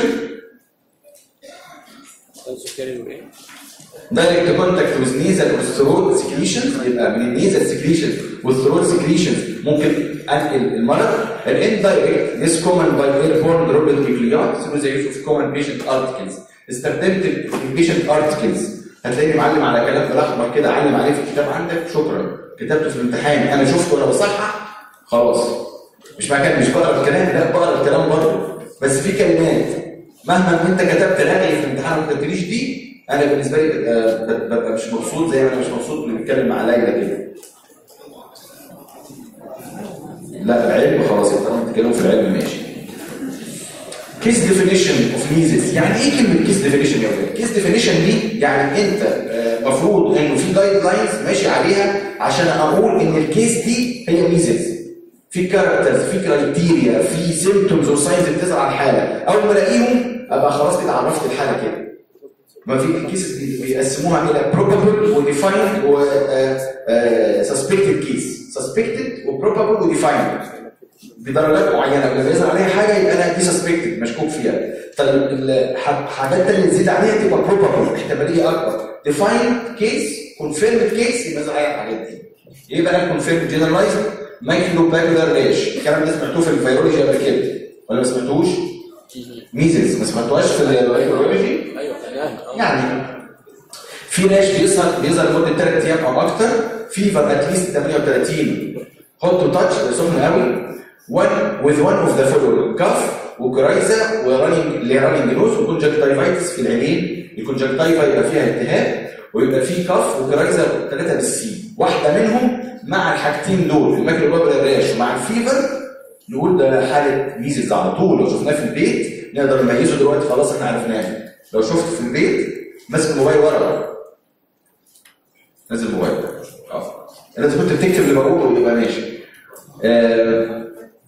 [SPEAKER 2] سكري وايه؟
[SPEAKER 1] دايركت كونتاكت وذ نيزل والثروت سكريشن يبقى من النيزل سكريشن والثروت سكريشن ممكن انقل المرض الاندايركت ذيس كومن باي ايربورن دروبلت نيوكليات ثرو ذا يوز اوف كومن بيشنت ارتكلز استخدمت البيشنت ارتكلز هتلاقيني معلم على كلام بالاحمر كده علم عليه في الكتاب عندك شكرا كتبته في الامتحان انا شفته وانا بصحح خلاص مش معنى كده مش بقرا الكلام لا بقرا الكلام برضه بس في كلمات مهما انت كتبت رغي في الامتحان وما كتبتليش دي انا بالنسبه لي ببقى, ببقى مش مبسوط زي ما انا مش مبسوط اللي بيتكلم مع ليلى كده لا العلم خلاص يبقى انت بتتكلموا في العلم ماشي كيس ديفينيشن اوف ميزز يعني ايه كلمه كيس ديفينيشن يا ولاد كيس ديفينيشن دي يعني انت المفروض انه في جايد لاينز ماشي عليها عشان اقول ان الكيس دي هي ميزز في كاركترز في كرايتيريا في سيمتومز وساينز بتظهر على الحاله اول ما الاقيهم ابقى خلاص كده عرفت الحاله كده ما في الكيسز بي- بيقسموها الى probable وديفايند و suspected كيس suspected وبروبابل وديفايند بدرجات معينه لما يظهر عليها حاجه يبقى انا دي سسبكتد مشكوك فيها طيب الحاجات اللي تزيد عليها تبقى probable احتماليه اكبر ديفايند كيس كونفيرمد كيس يبقى يظهر عليها الحاجات دي يبقى انا كونفيرمد جنرالايز مايكرو باكولار ريش الكلام ده سمعتوه في الفيرولوجي قبل كده ولا ما سمعتوش؟ ميزلز ما سمعتوهاش في الفيرولوجي؟
[SPEAKER 2] ايوه خليناها
[SPEAKER 1] يعني في ريش بيظهر بيظهر لمده ثلاث ايام او اكتر فيفر اتليست 38 هوت تو تاتش سخن قوي one with one of the following كف وكرايزا ورانينج اللي هي رانينج نوز وكونجكتيفايتس في العينين الكونجكتيفا يبقى فيها التهاب ويبقى في كف وكرايزا ثلاثه بالسي واحده منهم مع الحاجتين دول الماكروبابل ريش ومع الفيفر نقول ده حاله ميزز على طول لو شفناه في البيت نقدر نميزه دلوقتي خلاص احنا عرفناه لو شفت في البيت ماسك الموبايل ورا نازل الموبايل اه لازم كنت بتكتب اللي بقوله يبقى ماشي آه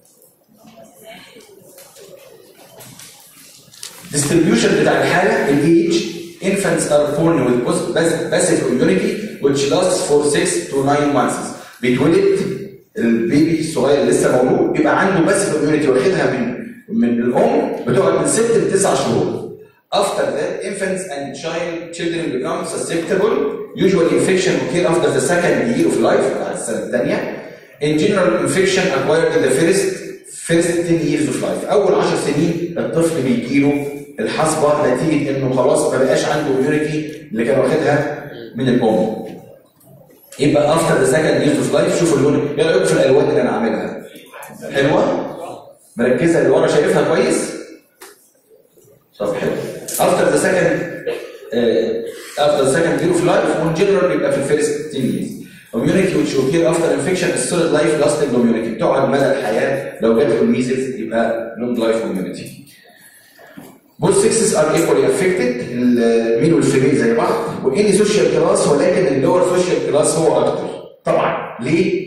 [SPEAKER 1] distribution بتاع الحالة الايج infants are born with pos- passive immunity which lasts for 6 to 9 months بيتولد البيبي الصغير اللي لسه مولود بيبقى عنده بس الاميونيتي واخدها من من الام بتقعد من 6 ل 9 شهور After that, infants and child children become susceptible. Usually infection occur after the second year of life, بعد السنة الثانية. In general, infection acquired in the first first 10 years of life. أول 10 سنين الطفل بيجيله الحصبة نتيجة إنه خلاص ما بقاش عنده immunity اللي كان واخدها من الأم. يبقى after the second years of life شوفوا اللون ايه رايكم في الالوان اللي انا عاملها؟ حلوه؟ مركزه اللي ورا شايفها كويس؟ طب حلو after the second uh, after the second year of life وان جنرال بيبقى في الفيرست 10 years immunity which occur after infection is solid life lasting immunity بتقعد مدى الحياه لو جات له الميزلز يبقى long life immunity both sexes are equally affected الميل والفيميل زي بعض واني سوشيال كلاس ولكن اللور سوشيال كلاس هو اكتر طبعا ليه؟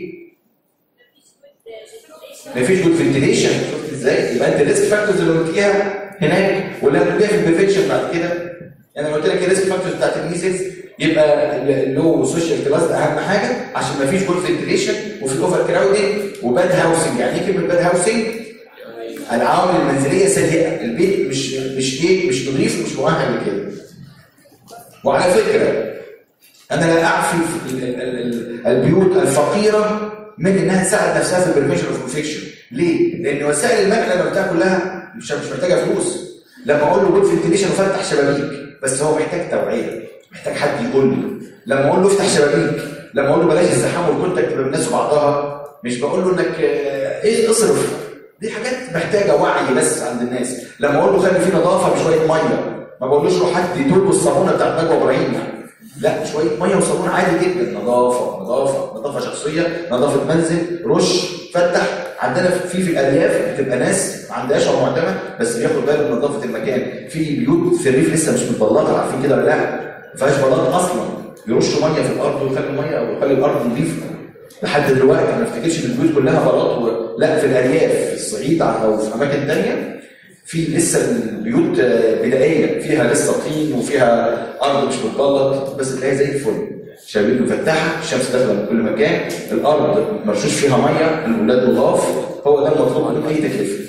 [SPEAKER 1] مفيش جود فنتيليشن شفت ازاي؟ يبقى انت الريسك فاكتورز اللي قلتيها هناك واللي هتلاقيها في البريفنشن بعد كده يعني انا قلت لك الريسك فاكتورز بتاعت الميسيس يبقى اللو سوشيال كلاس ده اهم حاجه عشان مفيش جود فنتيليشن وفي الاوفر كراودنج وباد هاوسنج يعني ايه كلمه باد هاوسنج؟ العوامل المنزليه سيئه البيت مش مش ايه مش نظيف ومش مؤهل لكده وعلى فكره انا لا اعفي ال- ال- ال- البيوت الفقيره من انها تساعد نفسها في البريفنشن اوف انفكشن ليه؟ لان وسائل المكنه اللي بتاعها كلها مش مش محتاجه فلوس لما اقول له جود فنتيليشن وفتح شبابيك بس هو محتاج توعيه محتاج حد يقول له لما اقول له افتح شبابيك لما اقول له بلاش الزحام والكونتاكت بين الناس وبعضها مش بقول له انك آه، ايه اصرف دي حاجات محتاجه وعي بس عند الناس لما اقول له خلي في نظافه بشويه ميه ما بقولوش روح حد يدور بالصابونه بتاعت نجوى ابراهيم يعني لا شويه ميه وصابون عادي جدا نظافه نظافه نظافه شخصيه نظافه منزل رش فتح عندنا في في الارياف بتبقى ناس ما عندهاش او معدمه بس بياخد باله من نظافه المكان في بيوت في الريف لسه مش متبلطه عارفين كده ولا لا ما فيهاش بلاط اصلا يرشوا ميه في الارض ويخلوا ميه او يخلي الارض نظيفه لحد دلوقتي ما افتكرش في البيوت كلها بلاط و... لا في الارياف في الصعيد او في اماكن ثانيه في لسه البيوت آه، بدائيه فيها لسه طين وفيها ارض مش متبلط بس تلاقيها زي الفل شبابيك مفتحه الشمس داخله من كل مكان الارض مرشوش فيها ميه الاولاد نضاف هو ده المطلوب بدون اي تكلفه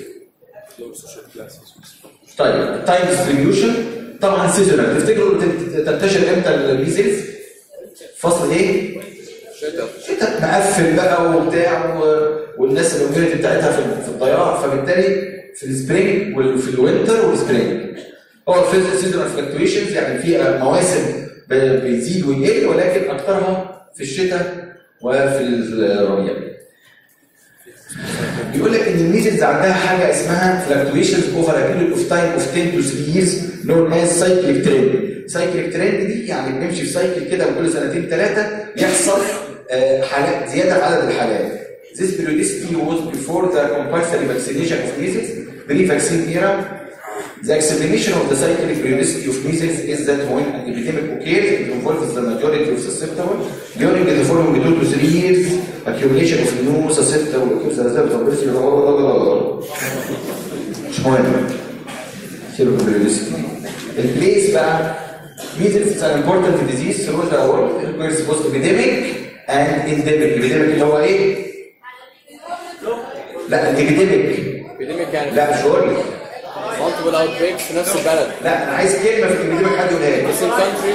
[SPEAKER 1] طيب تايم ديستريبيوشن طبعا سيزونال تفتكروا تت- تنتشر امتى الميزلز فصل ايه شتاء مقفل بقى وبتاع و- والناس الاميونيتي بتاعتها في في الضياع فبالتالي في السبرينج وفي الوينتر والسبرينج هو سيزونال فلكتويشنز يعني في مواسم ب- بيزيد ويقل ولكن اكثرها في الشتاء وفي الربيع بيقول لك ان الميزلز عندها حاجه اسمها fluctuations over a period of time of 10 to 3 years known as cyclic trend. cyclic trend دي يعني بنمشي في سايكل كده وكل سنتين ثلاثه يحصل آه، حالات زياده في عدد الحالات. This periodicity was before the compulsory vaccination of measles, pre-vaccine era. The explanation of the cyclic periodicity of measles is that when an epidemic occurs, it involves the majority of susceptible. During the following two to three years, accumulation of new susceptible occurs as a result of this. مش مهم. Cyclic periodicity. البليس بقى measles is an important disease throughout the world. It occurs both epidemic and endemic. epidemic اللي هو ايه؟ لا الابيديميك
[SPEAKER 2] epidemic يعني
[SPEAKER 1] لا مش هقول لك
[SPEAKER 2] multiple outbreaks في نفس البلد
[SPEAKER 1] لا انا عايز كلمه في الابيديميك حد يقولها لي
[SPEAKER 2] نفس الكونتري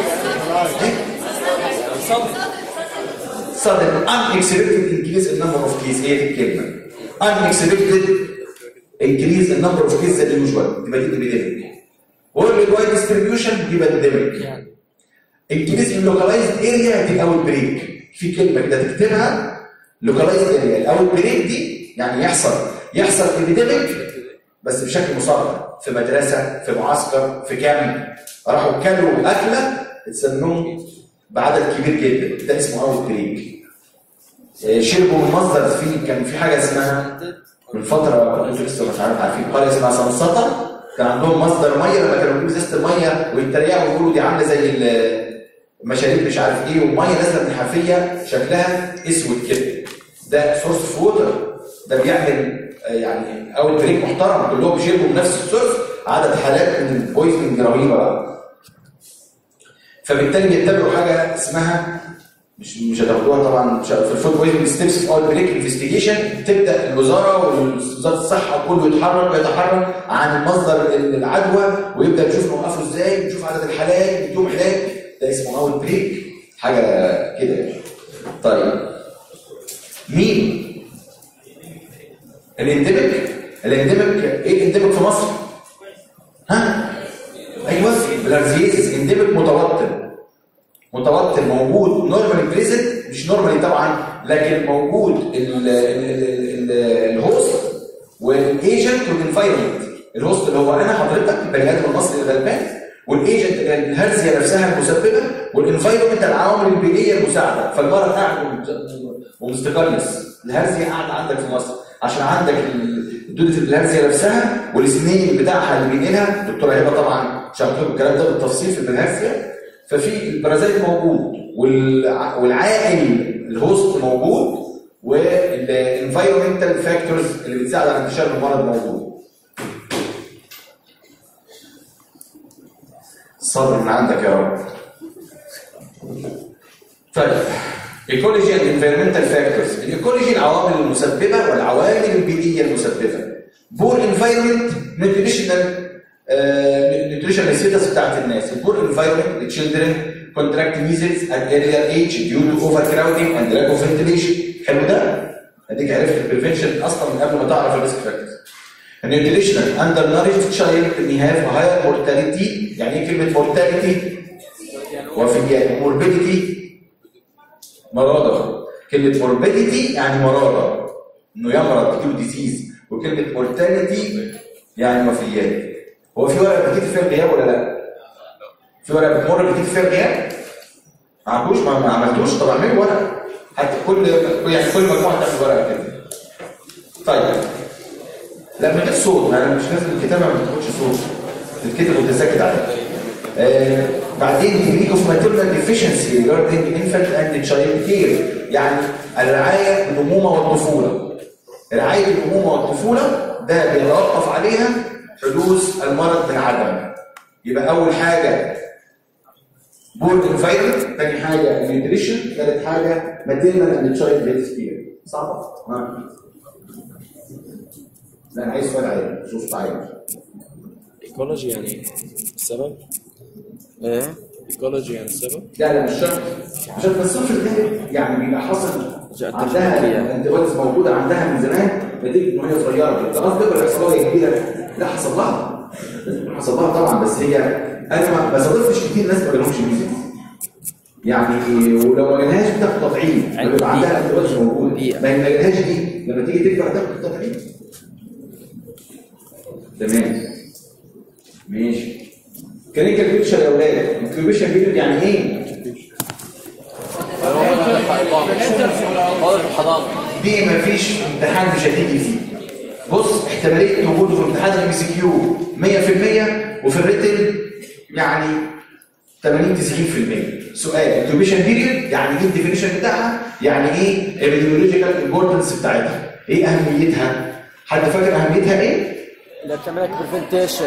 [SPEAKER 1] sudden unexpected increase in number of cases هي دي الكلمه unexpected increase in number of cases that usual يبقى دي الابيديميك world wide distribution يبقى epidemic increase in localized area دي اول بريك في كلمه كده تكتبها localized area الاول بريك دي يعني يحصل يحصل epidemic بس بشكل مصغر في مدرسه في معسكر في كامب راحوا كلوا اكله اتسموهم بعدد كبير جدا ده اسمه اول بريك آه، شربوا من مصدر فيه كان في حاجه اسمها من فتره انتوا لسه مش عارف عارفين قريه اسمها سنسطه كان عندهم مصدر ميه لما كانوا بيجيبوا ازازه الميه ويتريقوا ويقولوا دي عامله زي ال- مشاريب مش عارف ايه وميه نازله من الحنفيه شكلها اسود كده ده سورس اوف ووتر ده بيعمل آه، يعني اول بريك محترم كلهم بيشربوا من نفس السورس عدد حالات من البويزنج رهيبه بقى فبالتالي بيتبعوا حاجه اسمها مش مش هتاخدوها طبعا مش في الفود بويزنج ستيبس في اول بريك انفستيجيشن تبدا الوزاره ووزاره الصحه كله يتحرك ويتحرك عن مصدر العدوى ويبدا يشوف نوقفه ازاي ويشوف عدد الحالات نديهم علاج ده اسمه اول بريك حاجه كده يعني. طيب مين الاندمك الاندمك ايه الاندمك في مصر ها ايوه بلارزيزيس اندمك متوتر متوتر موجود نورمالي بريزنت مش نورمالي طبعا لكن موجود ال- ال- ال- ال- الهوست والايجنت والانفايرمنت الهوست اللي هو انا حضرتك البني ادم المصري الغلبان والايجنت الهرزيه نفسها المسببه والانفايرمنت العوامل البيئيه المساعده فالمرض قاعد ومت- ومستقلص الهرزيه قاعده عندك في مصر عشان عندك ال- دوده الهرزيه نفسها والسنين بتاعها اللي بينقلها الدكتوره هبه طبعا شرحت لكم الكلام ده بالتفصيل في الهرزيه ففي البرازيل موجود والع- والعائل الهوست موجود والانفايرمنتال فاكتورز اللي بتساعد على انتشار المرض موجود صبر من عندك يا رب طيب ايكولوجي اند انفيرمنتال فاكتورز الايكولوجي العوامل المسببه والعوامل البيئيه المسببه بور انفايرمنت نيوتريشنال نيوتريشنال ستاتس بتاعت الناس البور انفايرمنت children contract measles at earlier age due to overcrowding and lack of ventilation حلو ده اديك عرفت البريفنشن اصلا من قبل ما تعرف الريسك فاكتورز النيوتريشنال undernourished child may have higher mortality يعني ايه كلمه mortality وفيات morbidity مرضى كلمة morbidity يعني مرضى انه يمرض تجيله ديزيز وكلمة mortality يعني وفيات هو في ورقة بتكتب فيها غياب ولا لا؟ في ورقة بتمر بتكتب فيها غياب؟ ما عملتوش ما ما عملتوش طب اعملوا ورقة حتى كل يعني كل مجموعة تعمل ورقة كده طيب لا من غير صوت انا مش لازم الكتابة ما تاخدش صوت تتكتب وانت ساكت عليها آه، بعدين تكنيك اوف ماتيرنال ديفيشنسي ريجاردنج انفانت اند تشايلد كير يعني الرعايه الامومه والطفوله رعايه الامومه والطفوله ده بيتوقف عليها حدوث المرض من عدم يبقى اول حاجه بورد انفايرمنت ثاني حاجه نيوتريشن ثالث حاجه ماتيرنال اند تشايلد هيلث كير صعبه؟ ها لا انا عايز سؤال عادي شوف عادي
[SPEAKER 2] ايكولوجي يعني السبب ايه ايكولوجي يعني السبب
[SPEAKER 1] لا لا مش شرط عشان في الصفر ده يعني بيبقى حصل
[SPEAKER 2] جاءت
[SPEAKER 1] عندها
[SPEAKER 2] تفكير.
[SPEAKER 1] الانتيبوديز موجوده عندها من زمان نتيجه ان هي صغيره انت قصدك ولا حصل لها كبيره؟ لا حصل لها حصل لها طبعا بس هي انا ما ما صادفتش كتير ناس ما جالهمش ميزانس يعني ولو ما جالهاش بتاخد تطعيم
[SPEAKER 2] عندي
[SPEAKER 1] بيبقى عندها انتيبوديز موجوده
[SPEAKER 2] بيئة.
[SPEAKER 1] ما هي ما جالهاش دي لما تيجي تكبر هتاخد التطعيم تمام ماشي كلينيكال بيكتشر يا اولاد انكيوبيشن بيريود يعني ايه؟
[SPEAKER 2] حاضر الحضانه
[SPEAKER 1] دي مفيش امتحان مش هتيجي فيه بص احتماليه وجوده في امتحان الام سي كيو 100% وفي الريتن يعني 80 90% سؤال انتوبيشن بيريود يعني ايه الديفينيشن بتاعها؟ يعني ايه الريديولوجيكال امبورتنس بتاعتها؟ ايه اهميتها؟ حد فاكر اهميتها ايه؟
[SPEAKER 2] اللي بتعمل لك بريفنتيشن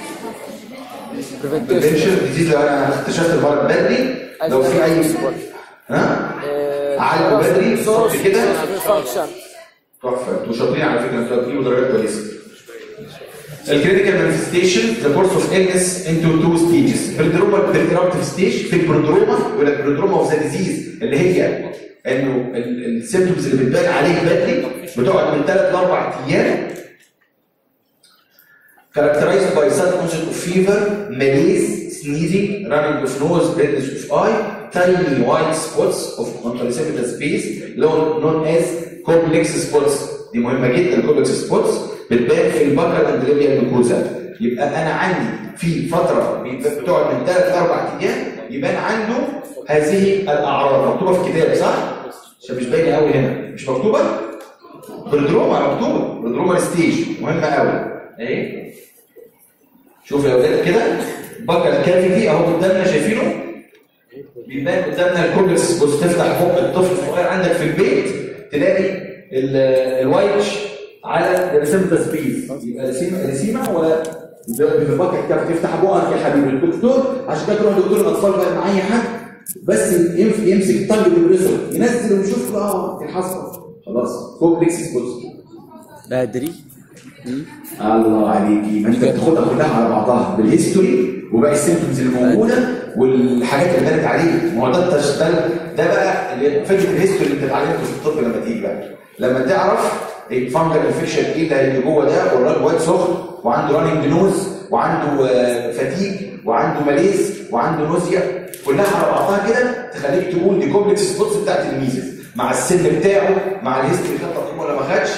[SPEAKER 1] بريفنشن ديزيز لو انا اكتشفت المرض بدري لو في اي ها؟ عالجه بدري صح كده؟
[SPEAKER 2] فانكشن
[SPEAKER 1] تحفه انتوا شاطرين على فكره انتوا هتجيبوا درجات كويسه الكريتيكال مانيفستيشن ذا كورس اوف illness into two stages بريدروما بريدرابتيف ستيج في البرودروما ولا البرودروما اوف ذا ديزيز اللي هي انه السيمبتومز اللي بتبان عليك بدري بتقعد من ثلاث لاربع ايام characterized by sudden onset of fever, malaise, sneezing, running of nose, redness of eye, tiny white spots of contraceptive space known known as complex spots دي مهمة جدا complex spots بتبان في البكر اند ليبيا الميكوزا يبقى انا عندي في فترة بيبقى- بتقعد من ثلاث لاربع ايام يبان عنده هذه الاعراض مكتوبة في كتاب صح؟ عشان مش باينة قوي هنا مش مكتوبة؟ برودروما مكتوبة برودروما ستيج مهمة قوي اهي شوف يا ولاد كده بكر كافيتي اهو قدامنا شايفينه بيبان قدامنا الكوبلكس بص تفتح بق الطفل الصغير عندك في البيت تلاقي ال- الوايتش على الرسيمتا سبيس يبقى رسيمه رسيمه ولا في البكر كافيتي تفتح بقك يا حبيبي الدكتور عشان كده تروح لدكتور الاطفال بقى مع اي حد بس ينف- يمسك الطنج بالرزق ينزل ويشوف اه في حصل خلاص كومبلكس سبوتس
[SPEAKER 2] بدري
[SPEAKER 1] الله عليكي ما انت بتاخدها كلها على بعضها بالهيستوري وباقي السيمبتومز اللي موجوده والحاجات اللي بانت عليك ما هو ده التش- ده ده بقى اللي فكره الهيستوري اللي بتتعلمه في الطب لما تيجي بقى لما تعرف الفانجل انفكشن ايه اللي هيجي جوه ده والراجل واد سخن وعنده راننج نوز وعنده فتيج وعنده ماليز وعنده نوزيا كلها على بعضها كده تخليك تقول دي كومبلكس سبوتس بتاعت الميزز مع السن بتاعه مع الهيستوري خد تقييم ولا ما خدش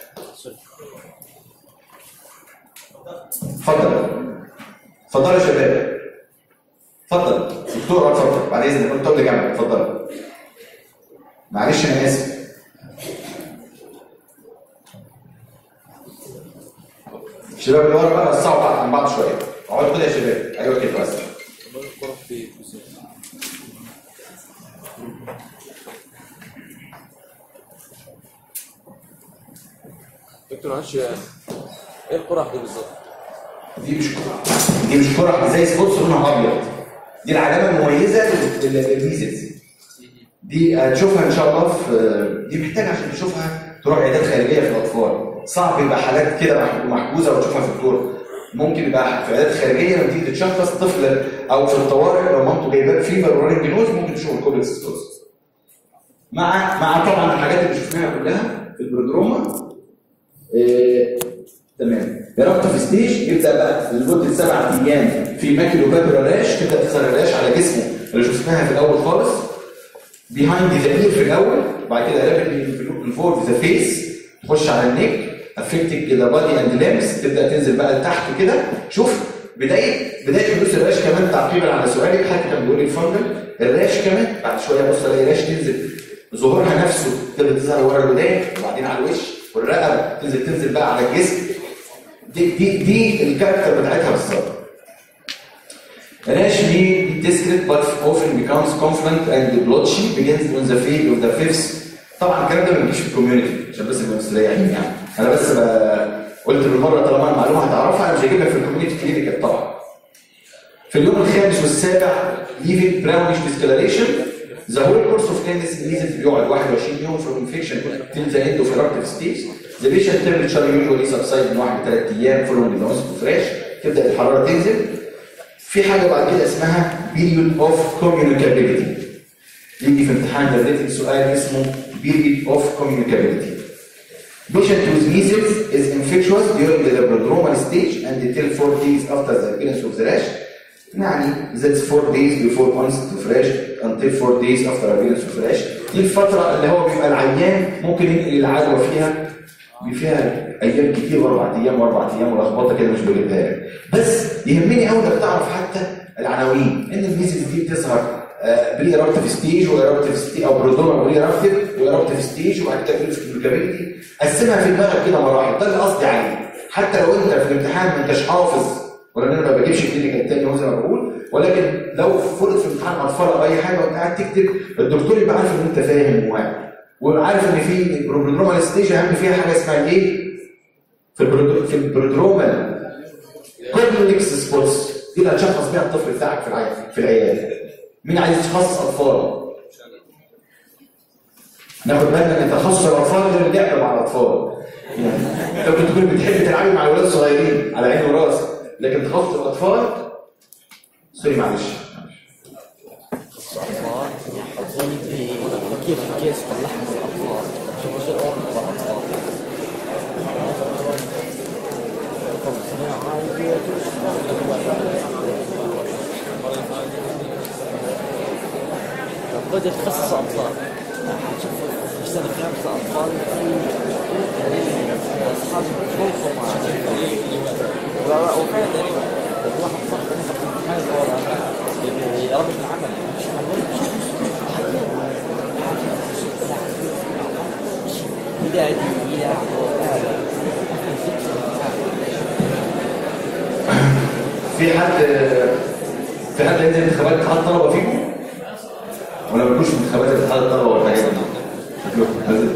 [SPEAKER 1] اتفضل اتفضل يا شباب اتفضل دكتور اتفضل بعد اذنك كنت اقول لك انا اتفضل معلش انا اسف الشباب اللي ورا بقى وسعوا بعض عن بعض شويه اقعدوا كده يا شباب ايوه كده بس
[SPEAKER 4] دكتور معلش ايه القرح دي بالظبط؟
[SPEAKER 1] دي مش كرة دي مش كرة زي سبوتس لونها ابيض دي العلامه المميزه لل- للميزلز دي هتشوفها ان شاء الله في دي محتاجه عشان تشوفها تروح عيادات خارجيه في الاطفال صعب يبقى حالات كده مح- محجوزه وتشوفها في الدور ممكن يبقى في عيادات خارجيه لما تيجي تشخص طفل او في الطوارئ لو مامته جايباه فيبر ورينج نوز ممكن تشوف الكوبلكس سبوتس مع مع طبعا الحاجات اللي شفناها كلها في البرودروما إيه، تمام ربط في ستيج يبدا بقى لمده سبع ايام في ماكيلو بابر راش تبدا تظهر الراش على جسمه اللي شفناها في الاول خالص بيهايند ذا اير في الاول وبعد كده رابيدلي انفولد ذا فيس تخش على النيك افكتنج ذا بادي اند ليمز تبدا تنزل بقى لتحت كده شوف بدايه بدايه حدوث الراش كمان تعقيبا على سؤالك حد كان بيقول لي الفنجل الراش كمان بعد شويه بص الاقي راش تنزل ظهورها نفسه تبدا تظهر ورا الودان وبعدين على الوش والرقبه تنزل تنزل بقى على الجسم دي دي دي الكاركتر بتاعتها بالظبط Rash may be discrete but often becomes confluent and blotchy begins on the field of the fifth طبعا الكلام ده ما بيجيش في الكوميونتي عشان بس نبقى مستريحين يعني انا بس ب... قلت بالمره طالما المعلومه هتعرفها انا مش هجيبها في الكوميونتي كلينيكال طبعا في اليوم الخامس والسابع leaving brownish discoloration the whole course of illness measles بيقعد 21 يوم from infection till the end of eruptive stage the patient temperature usually subside من 1 ل 3 ايام following the onset of rash تبدا الحراره تنزل في حاجه بعد كده اسمها period of communicability يجي في امتحان الريتنج سؤال اسمه period of communicability Patient with measles is infectious during the prodromal stage and until 4 days after the appearance of the rash. يعني that's 4 days before onset of rash until 4 days after appearance of rash. دي الفترة اللي هو بيبقى العيان ممكن ينقل العدوى فيها بيبقى فيها ايام كتير واربع ايام واربع ايام ولخبطه كده مش بجيبها لك. بس يهمني قوي انك تعرف حتى العناوين ان الميزلز دي بتظهر بري ارابتيف ستيج وارابتيف ستيج او برودوما بري ارابتيف وارابتيف ستيج وبعد كده كلينيكابيلتي قسمها في دماغك كده مراحل ده اللي قصدي عليه حتى لو انت في الامتحان ما انتش حافظ ولا انا ما بجيبش كلينيكال تاني هو زي ما بقول ولكن لو فرض في امتحان اطفال او اي حاجه وانت قاعد تكتب الدكتور يبقى عارف ان انت فاهم وواعي وعارف ان في برودرومال ستيج اهم فيها حاجه اسمها ايه؟ في البرودرو في البرودرومال كومبلكس سبوتس دي اللي هتشخص بيها الطفل بتاعك في العيادة في العياده مين عايز يتخصص اطفال؟ ناخد بالنا ان تخصص الاطفال ده اللعب مع الاطفال يعني انت ممكن تكون بتحب تلعبي مع الولاد الصغيرين على عيني وراسي لكن تخصص الاطفال سوري معلش
[SPEAKER 2] اطفال كيف كيس اللحم الاطفال شوف ايش الاورد الاطفال بدأ تخصص اطفال شوف في السنه الخامسه اطفال اصحاب خوفوا معه لا لا وفعلا تقريبا الواحد صح في امتحان يا رب العمل مش بداية إلى
[SPEAKER 1] في حد في حد ينزل انتخابات اتحاد الطلبه فيكم؟ ولا ما بيكونش انتخابات اتحاد الطلبه والحاجات دي؟ شكلكم نزل.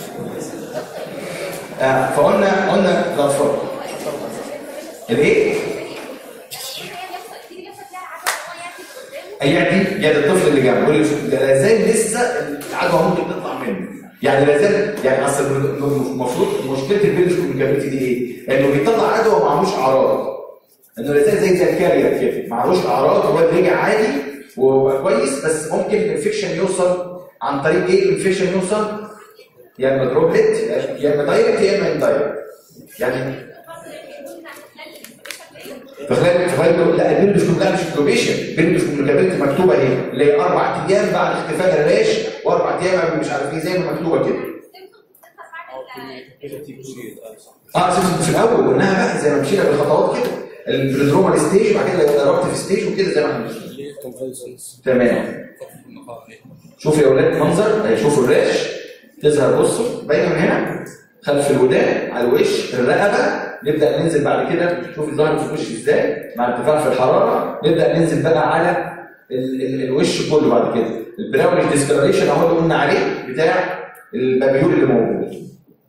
[SPEAKER 1] آه فقلنا قلنا الاطفال الايه؟ يعدي يد الطفل اللي جنبه يقول لي ده لا زال لسه العدوى ممكن تطلع منه يعني لا زال يعني اصل المفروض مشكله الفيروس كوميونيكابيلتي دي ايه؟ انه بيطلع عدوى ومعهوش اعراض انه لا زال زي زي الكارير كده معهوش اعراض هو رجع عادي وبقى كويس بس ممكن الانفكشن يوصل عن طريق ايه الانفكشن يوصل يا اما دروبلت يا اما دايركت يا اما اندايركت يعني في خلال في خلال لا البيرد مش لا مش انكوبيشن البيرد مش كوميونيكابيلتي مكتوبه اهي اللي هي اربع ايام بعد اختفاء الريش واربع ايام مش عارف ايه زي ما مكتوبه كده اه اساسا في الاول قلناها بقى زي ما مشينا بالخطوات كده البريدرومال ستيج وبعد كده الايرابتيف ستيج وكده زي ما احنا ماشيين تمام شوفوا يا اولاد منظر اهي شوفوا الريش تظهر بصوا باينه من هنا خلف الودان على الوش الرقبه نبدا ننزل بعد كده شوف الظهر في الوش ازاي مع ارتفاع في الحراره نبدا ننزل بقى على ال ال الوش كله بعد كده البراونش ديسكلريشن اهو اللي قلنا عليه بتاع البابيول اللي موجود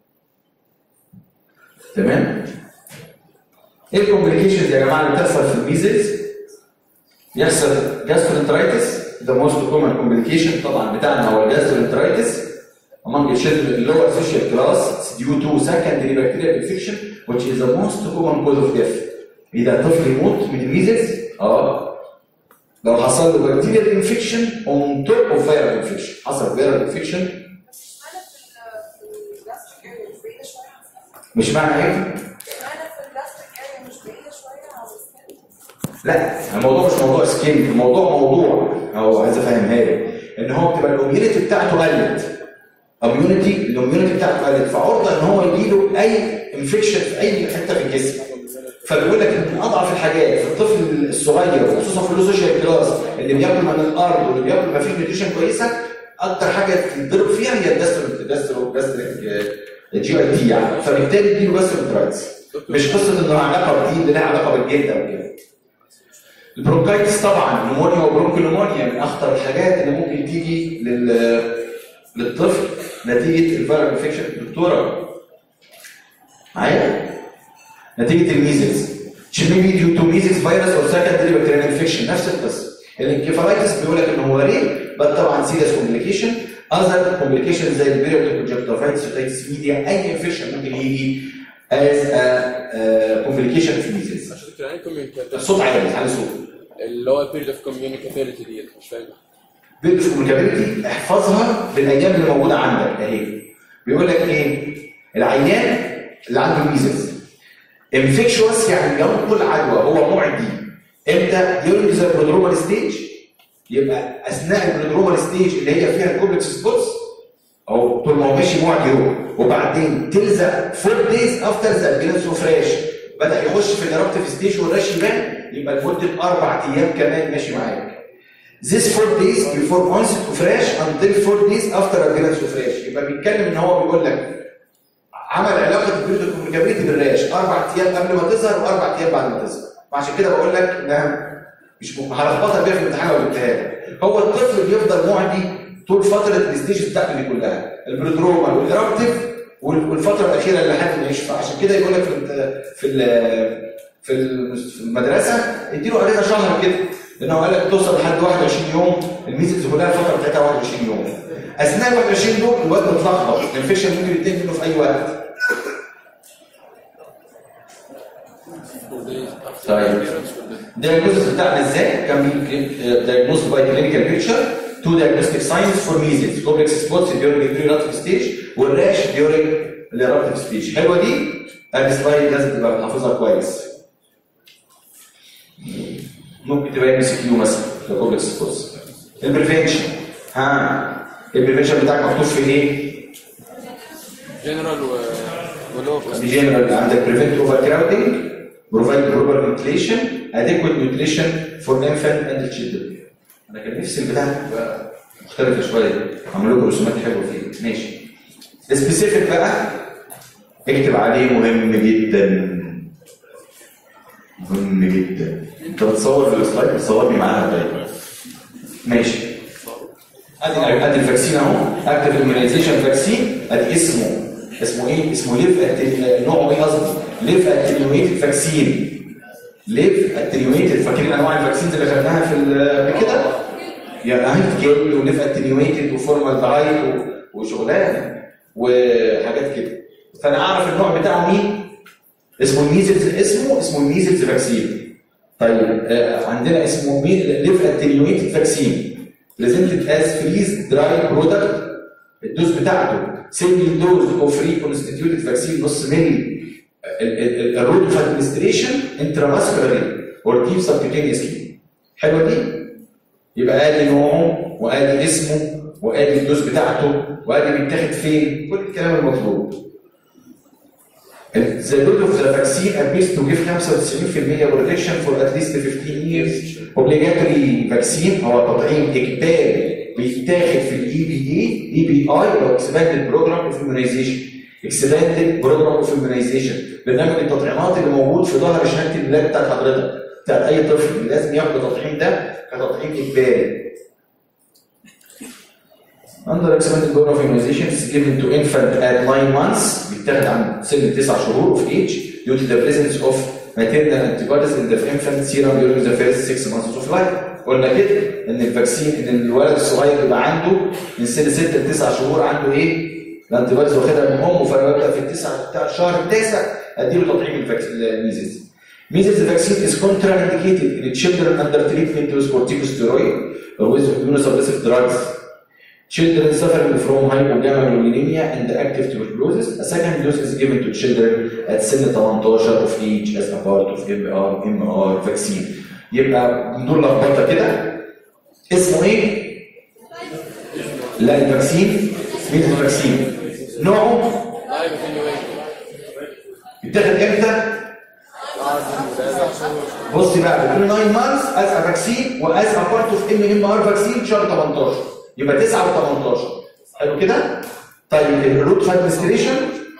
[SPEAKER 1] تمام ايه الكومبليكيشنز يا جماعه اللي بتحصل في الميزلز يحصل جاسترونترايتس ده موست كومن كومبليكيشن طبعا بتاعنا هو الجاسترونترايتس among the children in lower social class it's due to secondary bacterial infection which is the most common cause of death اذا طفل يموت من الميزلز اه لو حصل له bacterial infection on top of viral infection حصل viral infection
[SPEAKER 3] انا في ال- في الجاستريك اريا مش بعيده شويه عن السن
[SPEAKER 1] مش معنى ايه؟
[SPEAKER 3] انا في الجاستريك اريا مش بعيده شويه عن السن
[SPEAKER 1] لا الموضوع مش موضوع سكين الموضوع موضوع او عايز افهمها لك ان هو بتبقى الاميونيتي بتاعته قلت اميونيتي الاميونيتي بتاعته قلت فعرضه ان هو يجي له اي انفكشن في اي حته في الجسم فبيقول لك ان من اضعف الحاجات في الطفل الصغير وخصوصا في السوشيال كلاس اللي بياكل من الارض واللي بياكل ما فيش نيوتريشن كويسه اكتر حاجه تتضرب فيها هي الجاسترو جاسترو جاستريك جي اي تي يعني فبالتالي يجيله جاسترونترايتس مش قصه انه علاقه بدي اللي لها علاقه بالجلد او كده البرونكايتس طبعا نمونيا وبرونكولومونيا من اخطر الحاجات اللي ممكن تيجي لل للطفل نتيجه الفيرال انفكشن دكتوره معايا نتيجه الميزلز should maybe due to measles virus or secondary bacterial infection نفس القصه الانكفالايتس بيقول لك ان هو رير بس طبعا سيريس كومبليكيشن اذر كومبليكيشن زي البيريود كونجكتيفايتس اوتيتس ميديا اي انفكشن ممكن يجي از كومبليكيشن في الميزلز
[SPEAKER 4] عشان كده يعني communicability.
[SPEAKER 1] الصوت عالي على صوت
[SPEAKER 4] اللي هو period of communicability ديت مش فاهم
[SPEAKER 1] بيلبس كوميونيكابيلتي احفظها بالايام اللي موجوده عندك اهي بيقول لك ايه العيان اللي عنده ميزلز انفكشوس يعني ينقل عدوى هو معدي امتى during ذا برودرومال ستيج يبقى اثناء البرودرومال ستيج اللي هي فيها الكومبلكس سبوتس او طول ما هو ماشي معدي هو وبعدين تلزق فور دايز افتر ذا ابيرنس اوف راش بدا يخش في الارابتيف ستيج والراش يبان يبقى لمده اربع ايام كمان ماشي معاك This four days before onset of rash until four days after appearance of rash يبقى بيتكلم ان هو بيقول لك عمل علاقه البيوت الكوميونيكابيلتي بالراش اربع ايام قبل ما تظهر واربع ايام بعد ما تظهر وعشان كده بقول لك انها مش م- هلخبطها بيها في الامتحان لو جبتها لك هو الطفل بيفضل معدي طول فتره الستيج بتاعته دي كلها البرودروما والارابتيف وال- والفتره الاخيره اللي لحد ما يشفى عشان كده يقول لك في ال في ال في ال- في المدرسه اديله اجازه شهر كده لانه قال لك توصل لحد 21 يوم الميزلز كلها الفتره بتاعتها 21 يوم اثناء ال 21 دول الواد متلخبط الانفكشن ممكن ينتهي منه في اي وقت طيب الدياجنوستس بتاعنا ازاي؟ كان diagnosed by clinical picture two diagnostic signs for measles complex spots during the pre-eruptive stage والراش during the eruptive stage حلوه دي؟ السلايد لازم تبقى حافظها كويس ممكن تبقى ام سي كيو مثلا لو كومبلكس سبوتس البريفنشن ها البريفنشن بتاعك مكتوب في ايه؟
[SPEAKER 4] جنرال و ولوكال
[SPEAKER 1] جنرال عندك بريفنت اوفر كراودنج بروفايد بروبر نيوتريشن اديكويت نيوتريشن فور انفانت اند تشيلدرن انا كان نفسي البتاع تبقى مختلفه شويه عملوا لكم رسومات حلوه فيه ماشي سبيسيفيك بقى اكتب عليه مهم جدا مهم جدا انت بتصور في السلايد بتصورني معاها دايما ماشي ادي ادي الفاكسين اهو اكتف اميونيزيشن فاكسين ادي اسمه اسمه ايه؟ اسمه ليف أتل... نوعه ايه قصدي؟ ليف اتنيويتد فاكسين ليف اتنيويتد فاكرين انواع الفاكسينز اللي خدناها في ال- قبل كده؟ يعني هيت جل ونيف اتنيويتد وفورمال دهايد وشغلانه وحاجات كده فانا اعرف النوع بتاعه مين اسمه الميزلز اسمه اسمه الميزلز فاكسين طيب آه عندنا اسمه مين ليف اتنيويتد فاكسين بريزنتد از فريز دراي برودكت الدوز بتاعته سنجل دوز اوف فري كونستيتيوتد فاكسين نص ملي الروت اوف ادمنستريشن انتراماسكولاري اور ديب سبكيوتينيوسلي حلوه دي يبقى ادي نوعه وادي اسمه وادي الدوز بتاعته وادي بيتاخد فين كل الكلام المطلوب The load of the vaccine appears to give 95% protection for at least 15 years. Obligatory vaccine هو تطعيم إجباري بيتاخد في الاي بي اي اي بي اي او Expanded Program of Immunization. Expanded Program of Immunization برنامج التطعيمات اللي موجود في ظهر شهادة الميلاد بتاعت حضرتك بتاعت أي طفل لازم ياخد التطعيم ده كتطعيم إجباري. Under expanded program of immunization is given to infant at 9 months بيتاخد عن سن 9 شهور of age due to the presence of maternal antibodies in the infant serum during the first 6 months of life. قلنا كده ان الفاكسين ان الولد الصغير يبقى عنده من سن 6 ل 9 شهور عنده ايه؟ الانتيبوديز واخدها من امه فانا ببدا في التسعه بتاع الشهر التاسع اديله تطعيم الفاكس- الميزلز. Measles vaccine is contraindicated in children under treatment with corticosteroid or with immunosuppressive drugs. Children suffering from hypogammaglobulinemia and active tuberculosis. A second dose is given to children at سن 18 of age as a part of MR MR vaccine. يبقى دول لخبطه كده اسمه ايه؟ لا الفاكسين مين الفاكسين؟ نوعه يتاخد امتى؟ بص بقى بتقول 9 مانثs از ا فاكسين واز ا بارت اوف ام ام ار فاكسين شهر 18 يبقى 9 و18 حلو كده؟ طيب الروت ادمنستريشن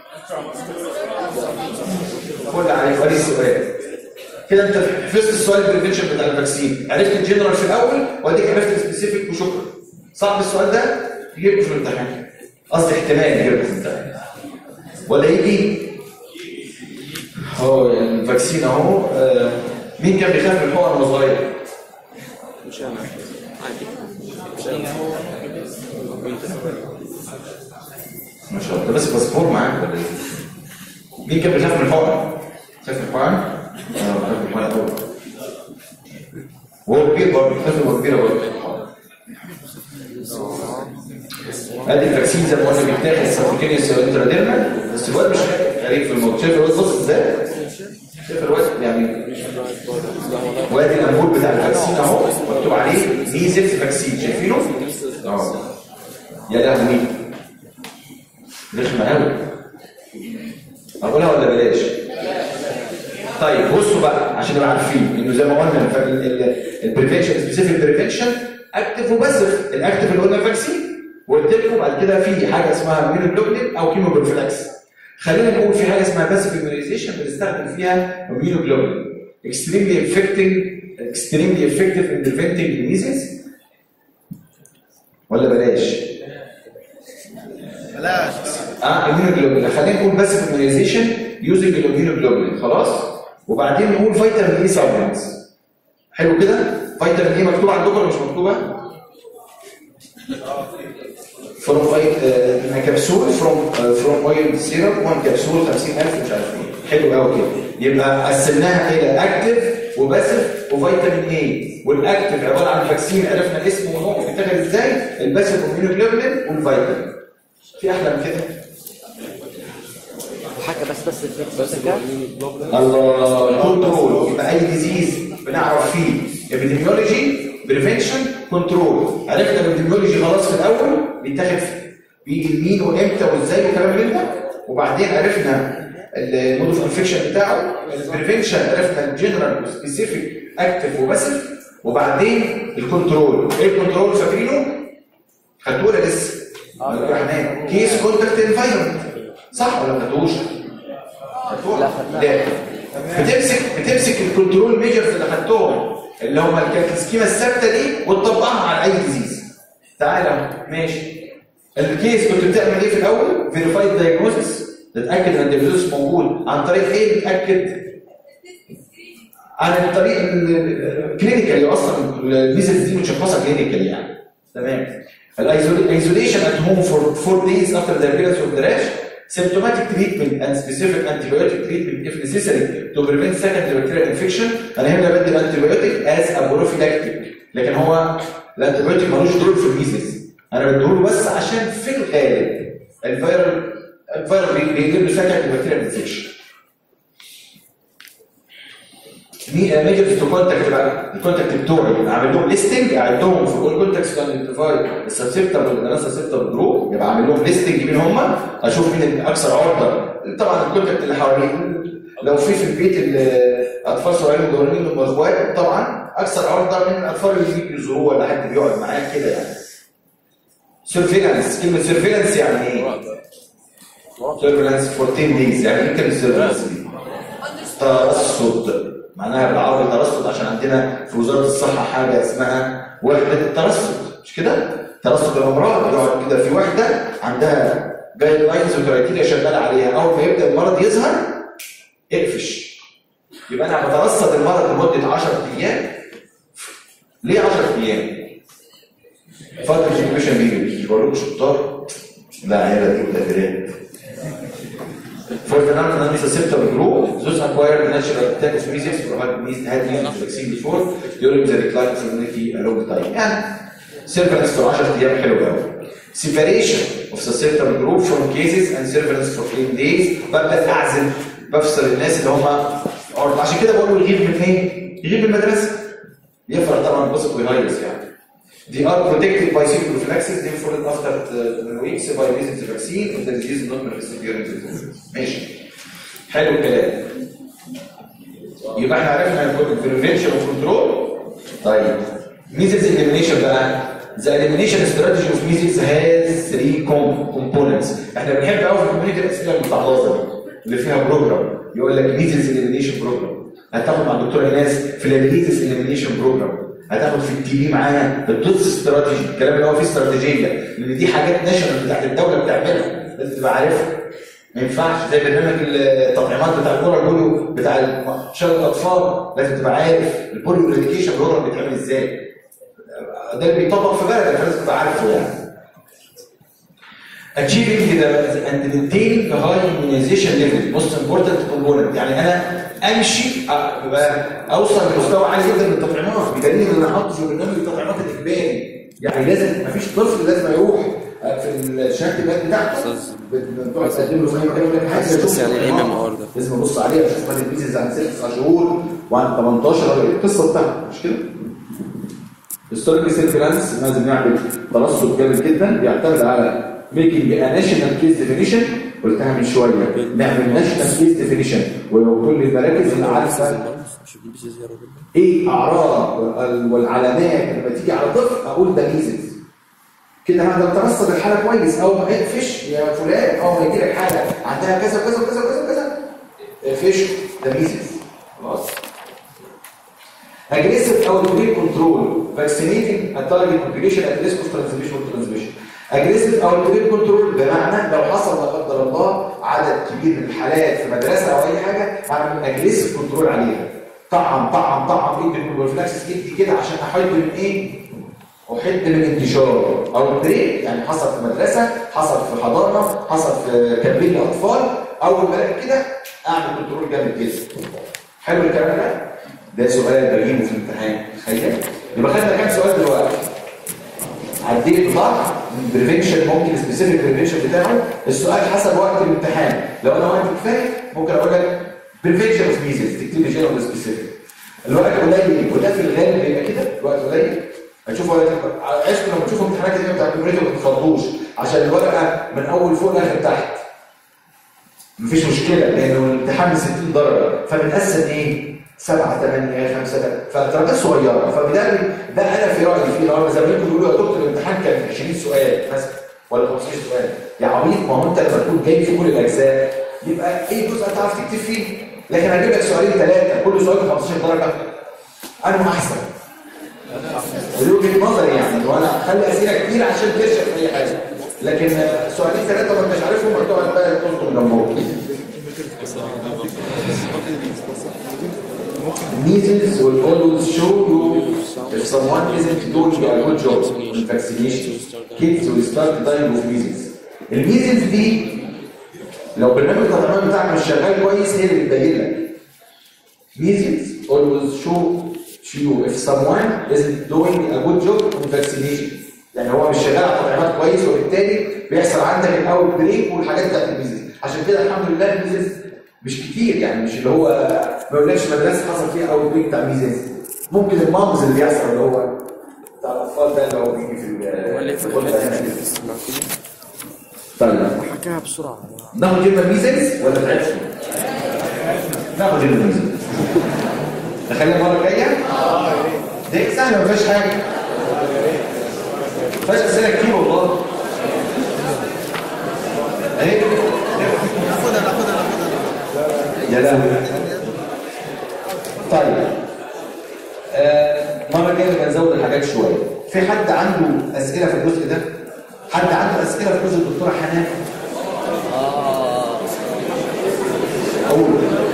[SPEAKER 1] فل عليك ادي السؤال كده انت حفظت السؤال البريفنشن بتاع الفاكسين عرفت الجنرال في الاول واديك عرفت السبيسيفيك وشكرا صعب السؤال ده يجيبه في الامتحان قصدي احتمال يجيبه في الامتحان ولا يجي هو الفاكسين اهو آه، مين كان بيخاف من الحقن وهو صغير؟
[SPEAKER 4] مش انا عادي مش انا وانت
[SPEAKER 1] ما شاء الله ده بس باسبور معاك ولا ايه؟ مين كان بيخاف من الحقن؟ خاف من الحقن؟ اه بخاف من الحقن قوي وهو كبير برضه بيخاف وهو كبير برضه ادي الفاكسين زي ما قلنا بيتاخد سبكوتينيوس انتراديرمال بس الواد مش غريب في الموضوع شايف الواد بص ازاي؟ شايف الواد يعني وادي الانبول بتاع الفاكسين اهو مكتوب عليه ميزلز فاكسين شايفينه؟ اه يا لهوي رخمه قوي اقولها ولا بلاش؟ طيب بصوا بقى عشان نبقى عارفين انه زي ما قلنا البريفنشن سبيسيفيك بريفنشن اكتف وباسف الاكتف اللي قلنا فاكسين وقلت لكم بعد كده في حاجه اسمها ميونوجلوبولين او كيموبروفيلاكس خلينا نقول في حاجه اسمها باسف immunization بنستخدم فيها immunoglobulin extremely effective extremely effective in preventing measles ولا بلاش؟
[SPEAKER 5] بلاش
[SPEAKER 1] اه immunoglobulin خلينا نقول باسف immunization using الاميونوجلوبولين خلاص وبعدين نقول فيتامين اي سبلمنتس حلو كده فيتامين اي مكتوب عندكم ولا مش مكتوبه فروم فايت كبسول فروم فروم اويل سيرم 1 كبسول 50000 مش عارف ايه حلو قوي كده يبقى قسمناها الى اكتف وباسف وفيتامين اي والاكتف عباره عن فاكسين عرفنا اسمه ونوعه بيتاخد ازاي الباسف اميونوجلوبولين والفيتامين في احلى من كده
[SPEAKER 2] حاجه بس بس بس كده
[SPEAKER 1] الله كنترول يبقى اي ديزيز بنعرف فيه ابيديميولوجي بريفنشن كنترول عرفنا الابيديميولوجي خلاص في الاول بيتاخد بيجي مين وامتى وازاي وكلام من ده وبعدين عرفنا المود اوف انفكشن بتاعه البريفنشن عرفنا الجنرال سبيسيفيك اكتف وباسف وبعدين الكنترول ايه الكنترول فاكرينه؟ خدتوه ولا لسه؟ اه كيس كونتاكت انفايرمنت صح ولا ما خدتوش؟
[SPEAKER 2] لا، خدناه.
[SPEAKER 1] لا بتمسك بتمسك الكنترول ميجرز اللي خدتهم اللي هم كانت السكيما الثابته دي وتطبقها على اي ديزيز تعالى أهو، ماشي الكيس كنت بتعمل ايه في الاول؟ فيريفايد دايجنوستس تتاكد ان الدياجنوستس موجود عن طريق ايه؟ بتاكد عن الطريق الكلينيكالي اصلا الميزلز دي متشخصه كلينيكالي يعني تمام الايزوليشن ات هوم فور 4 days after the appearance of the rash symptomatic treatment and specific antibiotic treatment if necessary to prevent secondary bacterial infection انا هنا بدي الانتيبيوتيك as a prophylactic لكن هو الانتيبيوتيك ملوش دور في الميزلز انا بديهوله بس عشان في الغالب الفيرال الفيرال بي- بيجيب له secondary bacterial infection ميجرز تو كونتاكت بقى الكونتاكت بتوعي اعمل لهم ليستنج اعدهم في كل كونتاكت ايدنتيفاي السبسيبتر والانسبسيبتر جروب يبقى اعمل لهم ليستنج مين هم اشوف مين الاكثر عرضه طبعا الكونتاكت اللي حواليه لو في في البيت ال- اطفال صغيرين مدورين من اخوات طبعا اكثر عرضه من الاطفال اللي بيجوا يزوروه ولا حد بيقعد معاه كده يعني سيرفيلانس كلمه سيرفيلانس يعني ايه؟ سيرفيلانس 14 دايز يعني ايه كلمه سيرفيلانس دي؟ ترصد معناها بالعربي ترصد عشان عندنا في وزاره الصحه حاجه اسمها وحده الترصد مش كده؟ ترصد الامراض يقعد كده في وحده عندها جايد لاينز وكرايتيريا شغاله عليها اول ما يبدا المرض يظهر اقفش يبقى انا بترصد المرض لمده 10 ايام ليه 10 ايام؟ فتره الانكوبيشن بيريود مش بقول لكم شطار لا عيله دي متدربات For the non-susceptible group, those acquired natural attack of measles or had missed had used the vaccine before during the decline of immunity a long time. يعني surveillance for 10 ايام حلو قوي. Separation of susceptible group from cases and surveillance for 10 days ببدا اعزل بفصل الناس اللي هم عرض عشان كده بقول له يغيب من ايه؟ يغيب من المدرسه. يفرق طبعا بص ويهيص يعني. They are protected by prophylaxis then followed after uh, weeks by measles vaccine if the disease is not manifested during the disease. ماشي. حلو الكلام. يبقى احنا عرفنا البريفنشن وكنترول. طيب measles elimination بقى The elimination strategy of measles has three com- components. احنا بنحب قوي في الكوميونتي الاسئله المتعرضه دي اللي فيها بروجرام يقول لك measles elimination بروجرام. هتاخد مع الدكتور ايناس في الميزز elimination بروجرام. هتاخد في التي في معانا الدوتس استراتيجي الكلام اللي هو فيه استراتيجيه لان دي حاجات ناشونال بتاعت الدوله بتعملها لازم تبقى عارفها ما ينفعش زي برنامج التطعيمات بتاع الكوره البوليو بتاع شلل الاطفال لازم تبقى عارف البوليو اريديكيشن بروجرام بيتعمل ازاي ده اللي بيطبق في بلدك فلازم تبقى عارفه يعني achieving the and maintaining the high immunization level most important component يعني انا امشي أ- يبقى اوصل لمستوى عالي جدا من التطعيمات بدليل ان انا حاطط في برنامج التطعيمات الاجباري يعني لازم مفيش طفل لازم يروح في الشهاده الميلاد بتاعته بتقعد تقدم له زي ما كانوا حاجه
[SPEAKER 2] بس يعني ايه MMR ده؟
[SPEAKER 1] لازم ابص عليها اشوف هل البيزنس عن ست شهور وعن 18 ولا ايه القصه بتاعته مش كده؟ الهيستوريكال سيرفيلانس لازم يعمل ترصد جامد جدا بيعتمد على ميكينج ناشونال كيس ديفينيشن قلتها من شويه نعمل ناشونال كيس ديفينيشن وكل المراكز اللي عارفه
[SPEAKER 2] مش بيجيب زيارة جدا
[SPEAKER 1] ايه اعراض وال- والعلامات لما تيجي على طفل اقول ده ميزلز كده انا اقدر اترصد الحاله كويس اول ما اقفش يا فلان اول ما يجي لك حاله عندها كذا وكذا وكذا وكذا وكذا اقفش ده ميزلز خلاص aggressive او degree control vaccinating a target population at risk of transmission or transmission aggressive او degree control بمعنى لو حصل لا قدر الله عدد كبير من الحالات في مدرسه او اي حاجه اعمل aggressive control عليها طعم طعم طعم ادي البروفلاكسس ادي كده عشان احد من ايه وحد من الانتشار او بريك يعني حصل في مدرسه حصل في حضانه حصل في كامبين الاطفال اول ما الاقي كده اعمل كنترول جامد جدا حلو الكلام ده ده سؤال بجيبه في الامتحان تخيل يبقى خدنا كام سؤال دلوقتي عديت بعض من بريفنشن ممكن سبيسيفيك بريفنشن بتاعه السؤال حسب وقت الامتحان لو انا وقت كفايه ممكن اقول لك بريفنشن اوف ميزز تكتب لي جنرال سبيسيفيك الوقت قليل وده في الغالب بيبقى كده الوقت قليل هتشوفوا عشان لما تشوفوا امتحانات اليوم بتاع الكمبيوتر ما تتخضوش عشان الورقه من اول فوق لاخر تحت مفيش مشكله لانه الامتحان ب 60 درجه فبنقسم ايه؟ 7 8 5 فدرجات صغيره فبالتالي ده انا في رايي فيه لو زمايلكم بيقولوا يا دكتور الامتحان كان 20 سؤال مثلا ولا 15 سؤال يا عبيط ما هو انت لما تكون جاي في كل الاجزاء يبقى اي جزء هتعرف تكتب فيه لكن هجيب لك سؤالين ثلاثه كل سؤال ب 15 درجه انا احسن ودي وجهه نظري يعني وانا اخلي اسئله كتير عشان ترشح في اي حاجه لكن سؤالين ثلاثه ما انتش عارفهم هتقعد بقى تصدم جنبهم Measles will always show you if someone isn't doing a good job in vaccination. Kids will start dying of measles. الميزلز دي لو برنامج التطعيمات بتاعك مش شغال كويس هي اللي بتبين لك. Measles always show to you if someone isn't doing a good job in vaccination. يعني هو مش شغال على التطعيمات كويس وبالتالي بيحصل عندك الاول بريك والحاجات بتاعت الميزلز. عشان كده الحمد لله الميزلز مش كتير يعني مش اللي هو ما يقولكش مدرسه حصل فيها اول بريك بتاع ميزلز. ممكن المامز اللي بيحصل اللي هو بتاع الاطفال ده اللي هو بيجي في ال- في الغرفة يعني. طيب
[SPEAKER 2] حكاها بسرعه
[SPEAKER 1] ناخد كلمة ميزلز ولا تعرفوا؟ ناخد كلمة ميزلز نخليها المرة الجاية؟ اه يا ريت دي سهلة ما فيهاش حاجة ما فيهاش أسئلة كتير والله اهي
[SPEAKER 5] ناخدها ناخدها ناخدها
[SPEAKER 1] يا لهوي طيب آه، المرة الجاية نبقى نزود الحاجات شوية في حد عنده أسئلة في الجزء ده؟ حد عنده أسئلة في جزء الدكتورة حنان؟ أقول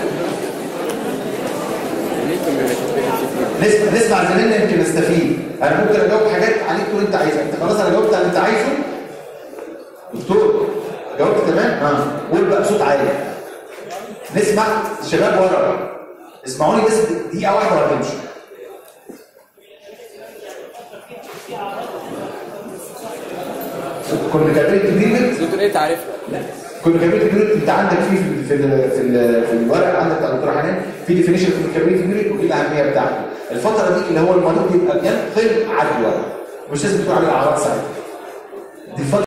[SPEAKER 1] نسمع نسمع زميلنا يمكن نستفيد انا ممكن اجاوب حاجات عليك تقول انت عايزها انت خلاص انا جاوبت على اللي انت عايزه دكتور جاوبت تمام اه قول بقى بصوت عالي نسمع الشباب ورا اسمعوني بس دقيقه واحده وهتمشوا كنت كاتبين كبير
[SPEAKER 2] دكتور ايه تعرفها؟
[SPEAKER 1] كنت كاتبين كبير انت عندك فيه في في ال- في, ال- في الورق عندك بتاع الدكتور حنان في ديفينيشن في كبير كبير وايه الاهميه بتاعته الفتره دي اللي هو المريض بيبقى بينقل عدوى مش لازم تكون عليه اعراض ساعتها دي الفتره